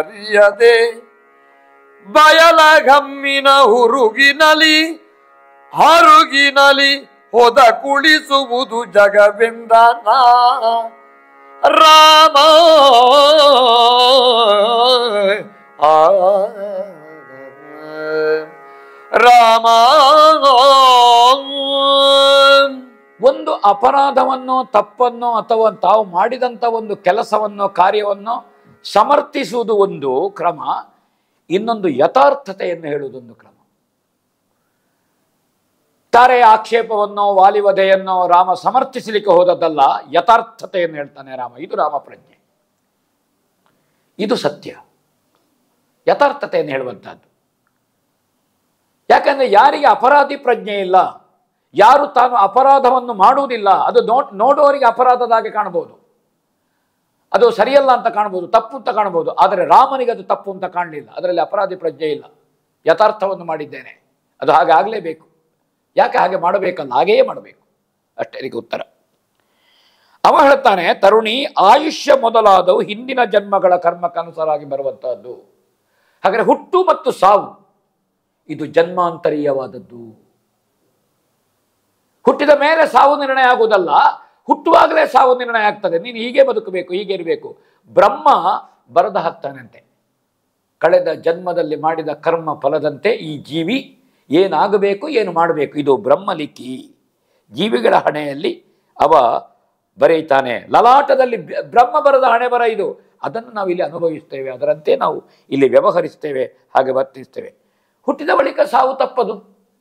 ವಿಧನಾಧರಿಸಲರಿಯದೆ ಬಯಲಗಮ್ಮಿನ ಹುರುಗಿನಲಿ ಹರುಗಿನಲಿ ಹೊದ ಕುಳಿಸುವುದು ಜಗವೆಂದನ ರಾಮ ಆ ರಾಮ ಒಂದು ಅಪರಾಧವನ್ನು ತಪ್ಪನ್ನು ಅಥವಾ ತಾವು ಮಾಡಿದಂಥ ಒಂದು ಕೆಲಸವನ್ನು ಕಾರ್ಯವನ್ನು ಸಮರ್ಥಿಸುವುದು ಒಂದು ಕ್ರಮ ಇನ್ನೊಂದು ಯಥಾರ್ಥತೆಯನ್ನು ಹೇಳುವುದೊಂದು ಕ್ರಮ ತಾರೆ ಆಕ್ಷೇಪವನ್ನು ವಾಲಿವಧೆಯನ್ನು ರಾಮ ಸಮರ್ಥಿಸಲಿಕ್ಕೆ ಹೋದದ್ದಲ್ಲ ಯಥಾರ್ಥತೆಯನ್ನು ಹೇಳ್ತಾನೆ ರಾಮ ಇದು ರಾಮ ಪ್ರಜ್ಞೆ ಇದು ಸತ್ಯ ಯಥಾರ್ಥತೆಯನ್ನು ಹೇಳುವಂತಹದ್ದು ಯಾಕಂದ್ರೆ ಯಾರಿಗೆ ಅಪರಾಧಿ ಪ್ರಜ್ಞೆ ಇಲ್ಲ ಯಾರು ತಾನು ಅಪರಾಧವನ್ನು ಮಾಡುವುದಿಲ್ಲ ಅದು ನೋ ನೋಡುವವರಿಗೆ ಅಪರಾಧದ ಹಾಗೆ ಕಾಣಬಹುದು ಅದು ಸರಿಯಲ್ಲ ಅಂತ ಕಾಣಬಹುದು ತಪ್ಪು ಅಂತ ಕಾಣಬಹುದು ಆದರೆ ರಾಮನಿಗೆ ಅದು ತಪ್ಪು ಅಂತ ಕಾಣಲಿಲ್ಲ ಅದರಲ್ಲಿ ಅಪರಾಧಿ ಪ್ರಜ್ಞೆ ಇಲ್ಲ ಯಥಾರ್ಥವನ್ನು ಮಾಡಿದ್ದೇನೆ ಅದು ಹಾಗೆ ಆಗಲೇಬೇಕು ಯಾಕೆ ಹಾಗೆ ಮಾಡಬೇಕಲ್ಲ ಹಾಗೆಯೇ ಮಾಡಬೇಕು ಅಷ್ಟೇ ಇದಕ್ಕೆ ಉತ್ತರ ಅವ ಹೇಳ್ತಾನೆ ತರುಣಿ ಆಯುಷ್ಯ ಮೊದಲಾದವು ಹಿಂದಿನ ಜನ್ಮಗಳ ಕರ್ಮಕ್ಕನುಸಾರಾಗಿ ಬರುವಂತಹದ್ದು ಹಾಗಾದರೆ ಹುಟ್ಟು ಮತ್ತು ಸಾವು ಇದು ಜನ್ಮಾಂತರೀಯವಾದದ್ದು ಹುಟ್ಟಿದ ಮೇಲೆ ಸಾವು ನಿರ್ಣಯ ಆಗುವುದಲ್ಲ ಹುಟ್ಟುವಾಗಲೇ ಸಾವು ನಿರ್ಣಯ ಆಗ್ತದೆ ನೀನು ಹೀಗೆ ಬದುಕಬೇಕು ಹೀಗೆ ಇರಬೇಕು ಬ್ರಹ್ಮ ಬರದ ಹಾಕ್ತಾನಂತೆ ಕಳೆದ ಜನ್ಮದಲ್ಲಿ ಮಾಡಿದ ಕರ್ಮ ಫಲದಂತೆ ಈ ಜೀವಿ ಏನಾಗಬೇಕು ಏನು ಮಾಡಬೇಕು ಇದು ಬ್ರಹ್ಮಲಿಖಿ ಜೀವಿಗಳ ಹಣೆಯಲ್ಲಿ ಅವ ಬರೆಯುತ್ತಾನೆ ಲಲಾಟದಲ್ಲಿ ಬ- ಬ್ರಹ್ಮ ಬರದ ಹಣೆ ಬರ ಇದು ಅದನ್ನು ನಾವು ಇಲ್ಲಿ ಅನುಭವಿಸ್ತೇವೆ ಅದರಂತೆ ನಾವು ಇಲ್ಲಿ ವ್ಯವಹರಿಸ್ತೇವೆ ಹಾಗೆ ವರ್ತಿಸ್ತೇವೆ ಹುಟ್ಟಿದ ಬಳಿಕ ಸಾವು ತಪ್ಪದು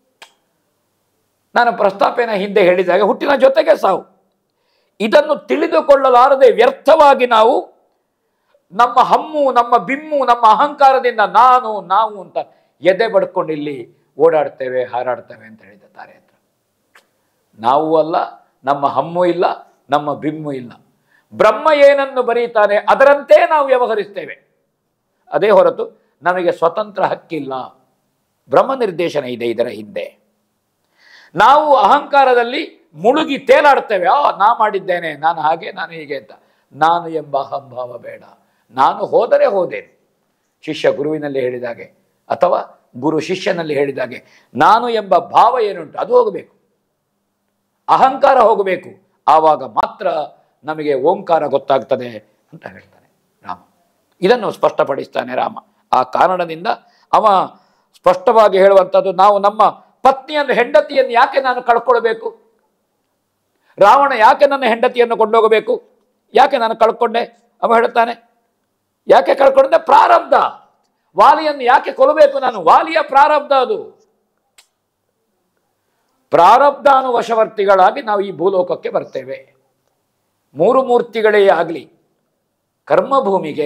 ನಾನು ಪ್ರಸ್ತಾಪನ ಹಿಂದೆ ಹೇಳಿದಾಗ ಹುಟ್ಟಿನ ಜೊತೆಗೆ ಸಾವು ಇದನ್ನು ತಿಳಿದುಕೊಳ್ಳಲಾರದೆ ವ್ಯರ್ಥವಾಗಿ ನಾವು ನಮ್ಮ ಹಮ್ಮು ನಮ್ಮ ಬಿಮ್ಮು ನಮ್ಮ ಅಹಂಕಾರದಿಂದ ನಾನು ನಾವು ಅಂತ ಎದೆ ಬಡ್ಕೊಂಡು ಇಲ್ಲಿ ಓಡಾಡ್ತೇವೆ ಹಾರಾಡ್ತೇವೆ ಅಂತ ಹೇಳಿದ ತಾರೆ ಹತ್ರ ನಾವು ಅಲ್ಲ ನಮ್ಮ ಹಮ್ಮು ಇಲ್ಲ ನಮ್ಮ ಬಿಮ್ಮು ಇಲ್ಲ ಬ್ರಹ್ಮ ಏನನ್ನು ಬರೀತಾನೆ ಅದರಂತೆ ನಾವು ವ್ಯವಹರಿಸ್ತೇವೆ ಅದೇ ಹೊರತು ನಮಗೆ ಸ್ವತಂತ್ರ ಹಕ್ಕಿಲ್ಲ ಬ್ರಹ್ಮ ನಿರ್ದೇಶನ ಇದೆ ಇದರ ಹಿಂದೆ ನಾವು ಅಹಂಕಾರದಲ್ಲಿ ಮುಳುಗಿ ತೇಲಾಡ್ತೇವೆ ಆ ನಾ ಮಾಡಿದ್ದೇನೆ ನಾನು ಹಾಗೆ ನಾನು ಹೀಗೆ ಅಂತ ನಾನು ಎಂಬ ಅಹಂಭಾವ ಬೇಡ ನಾನು ಹೋದರೆ ಹೋದೇನೆ ಶಿಷ್ಯ ಗುರುವಿನಲ್ಲಿ ಹೇಳಿದಾಗೆ ಅಥವಾ ಗುರು ಶಿಷ್ಯನಲ್ಲಿ ಹೇಳಿದಾಗೆ ನಾನು ಎಂಬ ಭಾವ ಏನುಂಟು ಅದು ಹೋಗಬೇಕು ಅಹಂಕಾರ ಹೋಗಬೇಕು ಆವಾಗ ಮಾತ್ರ ನಮಗೆ ಓಂಕಾರ ಗೊತ್ತಾಗ್ತದೆ ಅಂತ ಹೇಳ್ತಾನೆ ರಾಮ ಇದನ್ನು ಸ್ಪಷ್ಟಪಡಿಸ್ತಾನೆ ರಾಮ ಆ ಕಾರಣದಿಂದ ಅವ ಸ್ಪಷ್ಟವಾಗಿ ಹೇಳುವಂಥದ್ದು ನಾವು ನಮ್ಮ ಪತ್ನಿಯನ್ನು ಹೆಂಡತಿಯನ್ನು ಯಾಕೆ ನಾನು ಕಳ್ಕೊಳ್ಬೇಕು ರಾವಣ ಯಾಕೆ ನನ್ನ ಹೆಂಡತಿಯನ್ನು ಕೊಂಡೋಗಬೇಕು ಯಾಕೆ ನಾನು ಕಳ್ಕೊಂಡೆ ಅವ ಹೇಳ್ತಾನೆ ಯಾಕೆ ಕಳ್ಕೊಂಡೆ ಪ್ರಾರಬ್ಧ ವಾಲಿಯನ್ನು ಯಾಕೆ ಕೊಲ್ಲಬೇಕು ನಾನು ವಾಲಿಯ ಪ್ರಾರಬ್ಧ ಅದು ಪ್ರಾರಬ್ಧಾನುವಶವರ್ತಿಗಳಾಗಿ ನಾವು ಈ ಭೂಲೋಕಕ್ಕೆ ಬರ್ತೇವೆ ಮೂರು ಮೂರ್ತಿಗಳೇ ಆಗಲಿ ಕರ್ಮಭೂಮಿಗೆ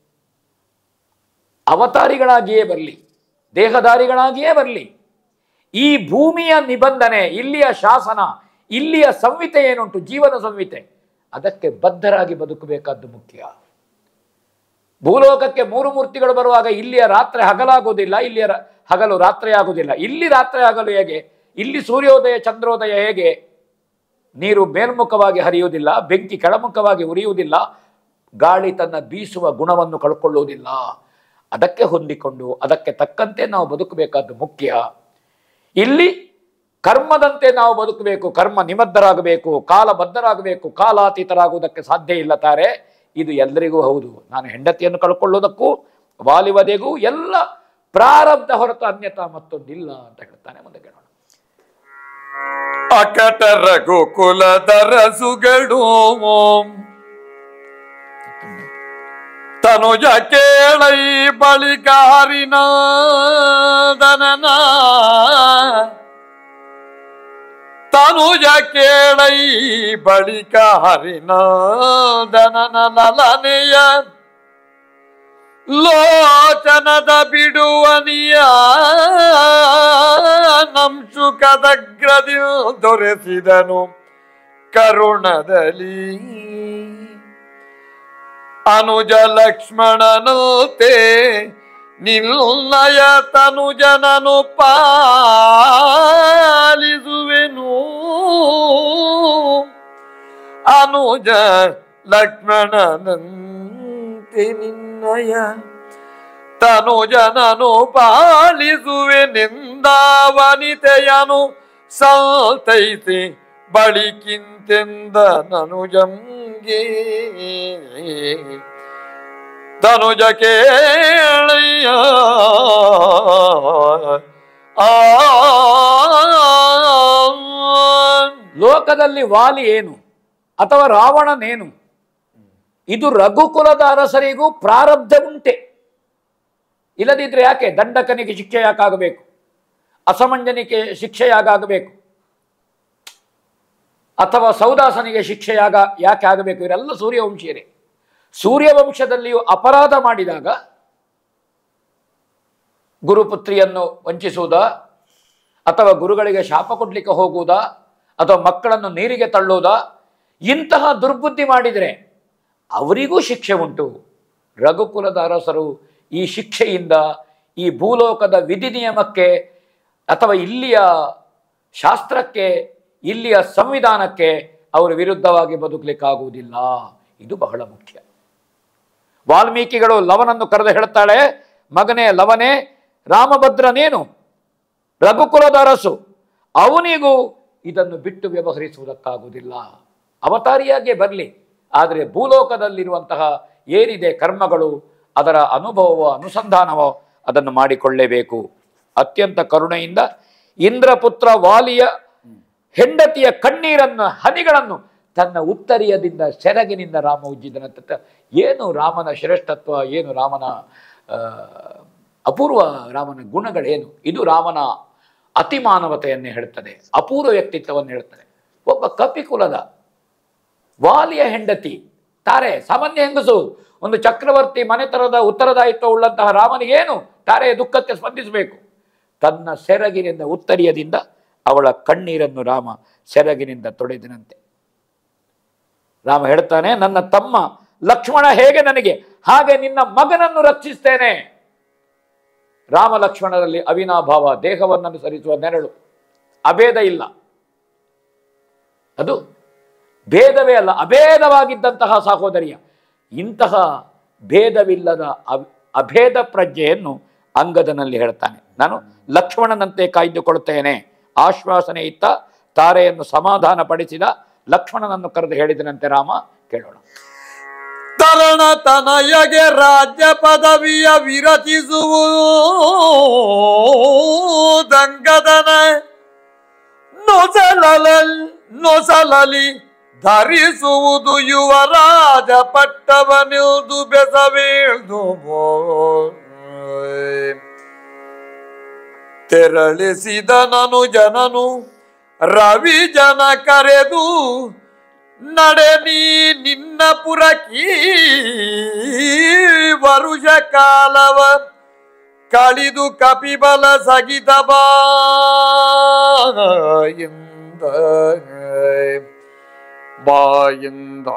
ಅವತಾರಿಗಳಾಗಿಯೇ ಬರಲಿ ದೇಹಧಾರಿಗಳಾಗಿಯೇ ಬರಲಿ ಈ ಭೂಮಿಯ ನಿಬಂಧನೆ ಇಲ್ಲಿಯ ಶಾಸನ ಇಲ್ಲಿಯ ಸಂಹಿತೆ ಏನುಂಟು ಜೀವನ ಸಂಹಿತೆ ಅದಕ್ಕೆ ಬದ್ಧರಾಗಿ ಬದುಕಬೇಕಾದ್ದು ಮುಖ್ಯ ಭೂಲೋಕಕ್ಕೆ ಮೂರು ಮೂರ್ತಿಗಳು ಬರುವಾಗ ಇಲ್ಲಿಯ ರಾತ್ರಿ ಹಗಲಾಗುವುದಿಲ್ಲ ಇಲ್ಲಿಯ ರ- ಹಗಲು ರಾತ್ರಿ ಆಗುವುದಿಲ್ಲ ಇಲ್ಲಿ ರಾತ್ರಿ ಆಗಲು ಹೇಗೆ ಇಲ್ಲಿ ಸೂರ್ಯೋದಯ ಚಂದ್ರೋದಯ ಹೇಗೆ ನೀರು ಮೇಲ್ಮುಖವಾಗಿ ಹರಿಯುವುದಿಲ್ಲ ಬೆಂಕಿ ಕೆಳಮುಖವಾಗಿ ಉರಿಯುವುದಿಲ್ಲ ಗಾಳಿ ತನ್ನ ಬೀಸುವ ಗುಣವನ್ನು ಕಳ್ಕೊಳ್ಳುವುದಿಲ್ಲ ಅದಕ್ಕೆ ಹೊಂದಿಕೊಂಡು ಅದಕ್ಕೆ ತಕ್ಕಂತೆ ನಾವು ಬದುಕಬೇಕಾದ್ದು ಮುಖ್ಯ ಇಲ್ಲಿ ಕರ್ಮದಂತೆ ನಾವು ಬದುಕಬೇಕು ಕರ್ಮ ನಿಬದ್ಧರಾಗಬೇಕು ಕಾಲಬದ್ಧರಾಗಬೇಕು ಕಾಲಾತೀತರಾಗುವುದಕ್ಕೆ ಸಾಧ್ಯ ಇಲ್ಲ ತಾರೆ ಇದು ಎಲ್ಲರಿಗೂ ಹೌದು ನಾನು ಹೆಂಡತಿಯನ್ನು ಕಳ್ಕೊಳ್ಳೋದಕ್ಕೂ ವಾಲಿವದೆಗೂ ಎಲ್ಲ ಪ್ರಾರಬ್ಧ ಹೊರತು ಅನ್ಯತಾ ಮತ್ತೊಂದಿಲ್ಲ ಅಂತ ಹೇಳ್ತಾನೆ ಮುಂದೆ ಕೇಳೋಣ ಅಕಟ ರಘುಕುಲದ ರಸುಗಳು ತನುಜ ಕೇಳೈ ಬಳಿಕ ಹರಿನಾದನನ ತನುಜ ಕೇಳೈ ಬಳಿಕ ಹರಿನಾದನನ ಲಲನೆಯ ಲೋಚನದ ಬಿಡುವನಿಯ ನಂಶುಕದಗ್ರದಿ ದೊರೆಸಿದನು ಕರುಣದಲ್ಲಿ ಅನುಜ ಲಕ್ಷ್ಮಣನೋತೆ ನಿನ್ನಯ ತನುಜನನು ಪಾಲಿಸುವೆನು ಅನುಜ ಲಕ್ಷ್ಮಣನಂತೆ ನಿನ್ನಯ ತನುಜನನು ಪಾಲಿಸುವೆ ನಿಂದಾವನಿತೆಯನು ಸಾಲ್ತೈತೆ ಬಳಿಕಿಂತೆಂದ ನನುಜಂಗೆ ತನುಜ ಕೇಳಯ್ಯ ಆ ಲೋಕದಲ್ಲಿ ವಾಲಿ ಏನು ಅಥವಾ ರಾವಣನೇನು ಇದು ರಘುಕುಲದ ಅರಸರಿಗೂ ಪ್ರಾರಬ್ಧ ಉಂಟೆ ಇಲ್ಲದಿದ್ರೆ ಯಾಕೆ ದಂಡಕನಿಗೆ ಶಿಕ್ಷೆ ಯಾಕಾಗಬೇಕು ಅಸಮಂಜನಿಗೆ ಶಿಕ್ಷೆ ಯಾಕಾಗಬೇಕು ಅಥವಾ ಸೌದಾಸನಿಗೆ ಶಿಕ್ಷೆಯಾಗ ಯಾಕೆ ಆಗಬೇಕು ಇವರೆಲ್ಲ ಸೂರ್ಯವಂಶೀಯರೇ ಸೂರ್ಯವಂಶದಲ್ಲಿಯೂ ಅಪರಾಧ ಮಾಡಿದಾಗ ಗುರುಪುತ್ರಿಯನ್ನು ವಂಚಿಸುವುದಾ ಅಥವಾ ಗುರುಗಳಿಗೆ ಶಾಪ ಕೊಡ್ಲಿಕ್ಕೆ ಹೋಗುವುದಾ ಅಥವಾ ಮಕ್ಕಳನ್ನು ನೀರಿಗೆ ತಳ್ಳುವುದಾ ಇಂತಹ ದುರ್ಬುದ್ಧಿ ಮಾಡಿದರೆ ಅವರಿಗೂ ಶಿಕ್ಷೆ ಉಂಟು ರಘುಕುಲದ ಅರಸರು ಈ ಶಿಕ್ಷೆಯಿಂದ ಈ ಭೂಲೋಕದ ವಿಧಿ ನಿಯಮಕ್ಕೆ ಅಥವಾ ಇಲ್ಲಿಯ ಶಾಸ್ತ್ರಕ್ಕೆ ಇಲ್ಲಿಯ ಸಂವಿಧಾನಕ್ಕೆ ಅವರು ವಿರುದ್ಧವಾಗಿ ಬದುಕಲಿಕ್ಕಾಗುವುದಿಲ್ಲ ಇದು ಬಹಳ ಮುಖ್ಯ ವಾಲ್ಮೀಕಿಗಳು ಲವನನ್ನು ಕರೆದು ಹೇಳ್ತಾಳೆ ಮಗನೇ ಲವನೇ ರಾಮಭದ್ರನೇನು ರಘುಕುಲದ ಅರಸು ಅವನಿಗೂ ಇದನ್ನು ಬಿಟ್ಟು ವ್ಯವಹರಿಸುವುದಕ್ಕಾಗುವುದಿಲ್ಲ ಅವತಾರಿಯಾಗಿಯೇ ಬರಲಿ ಆದರೆ ಭೂಲೋಕದಲ್ಲಿರುವಂತಹ ಏನಿದೆ ಕರ್ಮಗಳು ಅದರ ಅನುಭವವೋ ಅನುಸಂಧಾನವೋ ಅದನ್ನು ಮಾಡಿಕೊಳ್ಳಲೇಬೇಕು ಅತ್ಯಂತ ಕರುಣೆಯಿಂದ ಇಂದ್ರಪುತ್ರ ವಾಲಿಯ ಹೆಂಡತಿಯ ಕಣ್ಣೀರನ್ನು ಹನಿಗಳನ್ನು ತನ್ನ ಉತ್ತರೀಯದಿಂದ ಸೆರಗಿನಿಂದ ರಾಮ ಉಜ್ಜಿದನಂತ ಏನು ರಾಮನ ಶ್ರೇಷ್ಠತ್ವ ಏನು ರಾಮನ ಆ, ಅಪೂರ್ವ ರಾಮನ ಗುಣಗಳೇನು ಇದು ರಾಮನ ಅತಿಮಾನವತೆಯನ್ನೇ ಹೇಳುತ್ತದೆ ಅಪೂರ್ವ ವ್ಯಕ್ತಿತ್ವವನ್ನು ಹೇಳುತ್ತದೆ ಒಬ್ಬ ಕಪಿಕುಲದ ವಾಲಿಯ ಹೆಂಡತಿ ತಾರೆ ಸಾಮಾನ್ಯ ಹೆಂಗಸು ಒಂದು ಚಕ್ರವರ್ತಿ ಮನೆತನದ ಉತ್ತರದಾಯಿತ್ವ ಉಳ್ಳಂತಹ ರಾಮನಿಗೇನು ತಾರೆಯ ದುಃಖಕ್ಕೆ ಸ್ಪಂದಿಸಬೇಕು ತನ್ನ ಸೆರಗಿನಿಂದ ಉತ್ತರಿಯದಿಂದ ಅವಳ ಕಣ್ಣೀರನ್ನು ರಾಮ ಸೆರಗಿನಿಂದ ತೊಳೆದಿನಂತೆ ರಾಮ ಹೇಳ್ತಾನೆ ನನ್ನ ತಮ್ಮ ಲಕ್ಷ್ಮಣ ಹೇಗೆ ನನಗೆ ಹಾಗೆ ನಿನ್ನ ಮಗನನ್ನು ರಕ್ಷಿಸ್ತೇನೆ ರಾಮ ಲಕ್ಷ್ಮಣರಲ್ಲಿ ಅವಿನಾಭಾವ ದೇಹವನ್ನು ಅನುಸರಿಸುವ ನೆರಳು ಅಭೇದ ಇಲ್ಲ ಅದು ಭೇದವೇ ಅಲ್ಲ ಅಭೇದವಾಗಿದ್ದಂತಹ ಸಹೋದರಿಯ ಇಂತಹ ಭೇದವಿಲ್ಲದ ಅಭ್- ಅಭೇದ ಪ್ರಜ್ಞೆಯನ್ನು ಅಂಗದನಲ್ಲಿ ಹೇಳ್ತಾನೆ ನಾನು ಲಕ್ಷ್ಮಣನಂತೆ ಕಾಯ್ದುಕೊಳ್ತೇನೆ ಆಶ್ವಾಸನೆ ಇತ್ತ ತಾರೆಯನ್ನು ಸಮಾಧಾನ ಪಡಿಸಿದ ಲಕ್ಷ್ಮಣನನ್ನು ಕರೆದು ಹೇಳಿದನಂತೆ ರಾಮ ಕೇಳೋಣ ತರಣ ತನಯಗೆ ರಾಜ್ಯ ಪದವಿಯ ವಿರಚಿಸುವುದಂಗದನ ನೊಸಲಲ ನೊಸಲಲಿ ಧರಿಸುವುದು ಯುವರಾಜ ಪಟ್ಟವನಿಲ್ದು ಬೆಸವೀಳ್ದು ತೆರಳಿಸಿದ ನನು ಜನನು ರವಿ ಜನ ಕರೆದು ನಡೆ ನೀ ನಿನ್ನ ಪುರಕೀ ವರುಷ ಕಾಲವ ಕಳಿದು ಕಪಿಬಲ ಸಗಿತ ಬಾಯಿಂದ ಬಾಯಿಂದ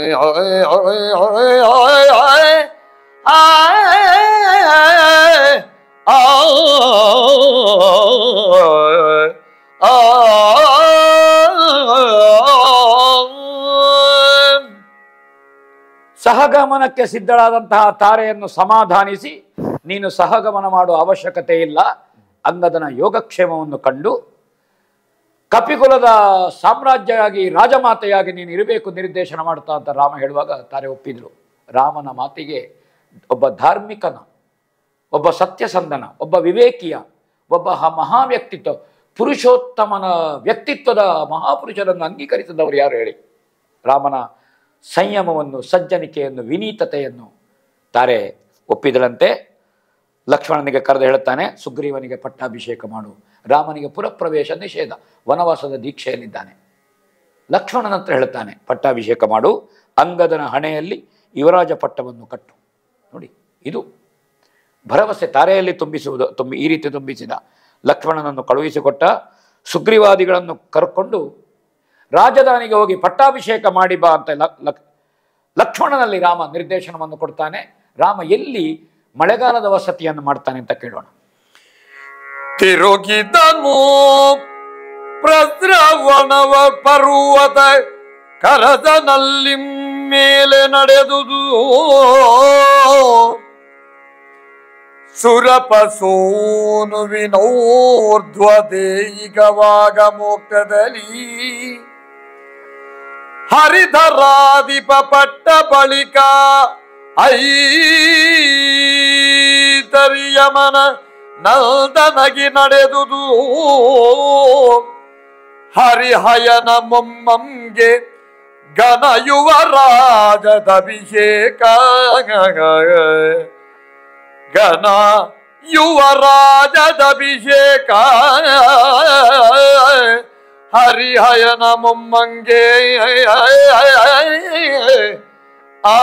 ಸಹಗಮನಕ್ಕೆ ಸಿದ್ಧಳಾದಂತಹ ತಾರೆಯನ್ನು ಸಮಾಧಾನಿಸಿ ನೀನು ಸಹಗಮನ ಮಾಡುವ ಅವಶ್ಯಕತೆ ಇಲ್ಲ ಅಂಗದನ ಯೋಗಕ್ಷೇಮವನ್ನು ಕಂಡು ಕಪಿಕುಲದ ಸಾಮ್ರಾಜ್ಯವಾಗಿ ರಾಜಮಾತೆಯಾಗಿ ನೀನು ಇರಬೇಕು ನಿರ್ದೇಶನ ಮಾಡ್ತಾ ಅಂತ ರಾಮ ಹೇಳುವಾಗ ತಾರೆ ಒಪ್ಪಿದ್ರು ರಾಮನ ಮಾತಿಗೆ ಒಬ್ಬ ಧಾರ್ಮಿಕನ ಒಬ್ಬ ಸತ್ಯಸಂಧನ ಒಬ್ಬ ವಿವೇಕಿಯ ಒಬ್ಬ ಹ ಮಹಾ ವ್ಯಕ್ತಿತ್ವ ಪುರುಷೋತ್ತಮನ ವ್ಯಕ್ತಿತ್ವದ ಮಹಾಪುರುಷರನ್ನು ಅಂಗೀಕರಿಸಿದವರು ಯಾರು ಹೇಳಿ ರಾಮನ ಸಂಯಮವನ್ನು ಸಜ್ಜನಿಕೆಯನ್ನು ವಿನೀತತೆಯನ್ನು ತಾರೆ ಒಪ್ಪಿದಳಂತೆ ಲಕ್ಷ್ಮಣನಿಗೆ ಕರೆದು ಹೇಳ್ತಾನೆ ಸುಗ್ರೀವನಿಗೆ ಪಟ್ಟಾಭಿಷೇಕ ಮಾಡು ರಾಮನಿಗೆ ಪುರಪ್ರವೇಶ ನಿಷೇಧ ವನವಾಸದ ದೀಕ್ಷೆಯಲ್ಲಿದ್ದಾನೆ ಲಕ್ಷ್ಮಣನ ಹತ್ರ ಹೇಳ್ತಾನೆ ಪಟ್ಟಾಭಿಷೇಕ ಮಾಡು ಅಂಗದನ ಹಣೆಯಲ್ಲಿ ಯುವರಾಜ ಪಟ್ಟವನ್ನು ಕಟ್ಟು ನೋಡಿ ಇದು ಭರವಸೆ ತಾರೆಯಲ್ಲಿ ತುಂಬಿಸುವುದು ತುಂಬಿ ಈ ರೀತಿ ತುಂಬಿಸಿದ ಲಕ್ಷ್ಮಣನನ್ನು ಕಳುಹಿಸಿಕೊಟ್ಟ ಸುಗ್ರೀವಾದಿಗಳನ್ನು ಕರ್ಕೊಂಡು ರಾಜಧಾನಿಗೆ ಹೋಗಿ ಪಟ್ಟಾಭಿಷೇಕ ಮಾಡಿ ಬಾ ಅಂತ ಲಕ್- ಲಕ್- ಲಕ್ಷ್ಮಣನಲ್ಲಿ ರಾಮ ನಿರ್ದೇಶನವನ್ನು ಕೊಡ್ತಾನೆ ರಾಮ ಎಲ್ಲಿ ಮಳೆಗಾಲದ ವಸತಿಯನ್ನು ಮಾಡ್ತಾನೆ ಅಂತ ಕೇಳೋಣ ತಿರುಗಿದನು ಪ್ರಸ್ರವಣವ ಪರ್ವತ ಕರದನಲ್ಲಿ ಮೇಲೆ ನಡೆದುದು ಸುರಪಸೋನುವಿನೋರ್ಧ್ವ ದೇಯಿಗವಾಗ ಮೋಕ್ಷದಲ್ಲಿ ಹರಿಧರಾಧಿಪ ಪಟ್ಟ ಬಳಿಕ ಐತರಿಯಮನ ನಂದನಗಿ ನಡೆದುದು ಹರಿಹಯನ ಮೊಮ್ಮಂಗೆ ಘನ ಯುವರಾಜದ ಅಭಿಷೇಕ ಘನ ಯುವರಾಜದ ಅಭಿಷೇಕ ಹರಿಹಯನ ಮೊಮ್ಮಂಗೆ ಆ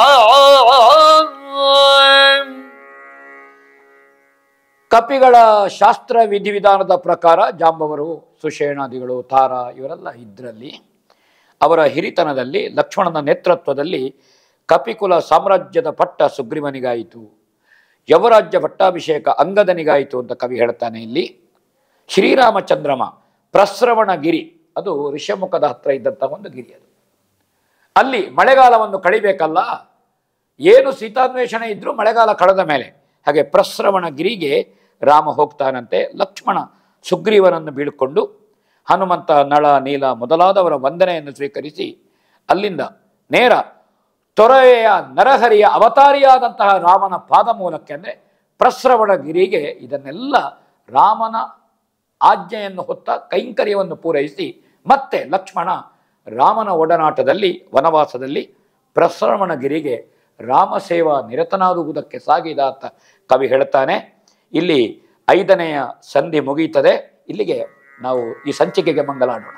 ಕಪಿಗಳ ಶಾಸ್ತ್ರ ವಿಧಿವಿಧಾನದ ಪ್ರಕಾರ ಜಾಂಬವರು ಸುಷೇಣಾದಿಗಳು ತಾರ ಇವರೆಲ್ಲ ಇದ್ರಲ್ಲಿ ಅವರ ಹಿರಿತನದಲ್ಲಿ ಲಕ್ಷ್ಮಣನ ನೇತೃತ್ವದಲ್ಲಿ ಕಪಿಕುಲ ಸಾಮ್ರಾಜ್ಯದ ಪಟ್ಟ ಸುಗ್ರೀವನಿಗಾಯಿತು ಯವರಾಜ್ಯ ಪಟ್ಟಾಭಿಷೇಕ ಅಂಗದನಿಗಾಯಿತು ಅಂತ ಕವಿ ಹೇಳ್ತಾನೆ ಇಲ್ಲಿ ಶ್ರೀರಾಮಚಂದ್ರಮ ಪ್ರಸ್ರವಣ ಗಿರಿ ಅದು ಋಷಮುಖದ ಹತ್ರ ಇದ್ದಂಥ ಒಂದು ಗಿರಿ ಅದು ಅಲ್ಲಿ ಮಳೆಗಾಲವನ್ನು ಕಳಿಬೇಕಲ್ಲ ಏನು ಸೀತಾನ್ವೇಷಣೆ ಇದ್ರೂ ಮಳೆಗಾಲ ಕಳೆದ ಮೇಲೆ ಹಾಗೆ ಪ್ರಸ್ರವಣ ಗಿರಿಗೆ ರಾಮ ಹೋಗ್ತಾನಂತೆ ಲಕ್ಷ್ಮಣ ಸುಗ್ರೀವನನ್ನು ಬೀಳ್ಕೊಂಡು ಹನುಮಂತ ನಳ ನೀಲ ಮೊದಲಾದವರ ವಂದನೆಯನ್ನು ಸ್ವೀಕರಿಸಿ ಅಲ್ಲಿಂದ ನೇರ ತೊರೆಯ ನರಹರಿಯ ಅವತಾರಿಯಾದಂತಹ ರಾಮನ ಪಾದ ಮೂಲಕ್ಕೆ ಅಂದರೆ ಪ್ರಸ್ರವಣ ಗಿರಿಗೆ ಇದನ್ನೆಲ್ಲ ರಾಮನ ಆಜ್ಞೆಯನ್ನು ಹೊತ್ತ ಕೈಂಕರ್ಯವನ್ನು ಪೂರೈಸಿ ಮತ್ತೆ ಲಕ್ಷ್ಮಣ ರಾಮನ ಒಡನಾಟದಲ್ಲಿ ವನವಾಸದಲ್ಲಿ ಪ್ರಸ್ರವಣಗಿರಿಗೆ ರಾಮಸೇವಾ ನಿರತನಾಗುವುದಕ್ಕೆ ಸಾಗಿದ ಅಂತ ಕವಿ ಹೇಳ್ತಾನೆ ಇಲ್ಲಿ ಐದನೆಯ ಸಂಧಿ ಮುಗಿಯುತ್ತದೆ ಇಲ್ಲಿಗೆ ನಾವು ಈ ಸಂಚಿಕೆಗೆ ಮಂಗಲಾಡೋಣ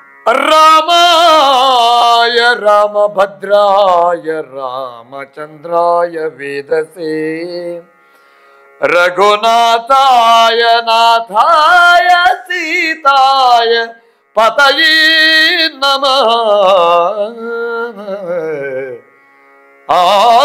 ರಾಮಾಯ ರಾಮಭದ್ರಾಯ ರಾಮಚಂದ್ರಾಯ ವೇದಸೇ ರಘುನಾಥಾಯ ನಾಥಾಯ ಸೀತಾಯ ಪತಯೇ ನಮಃ ಆ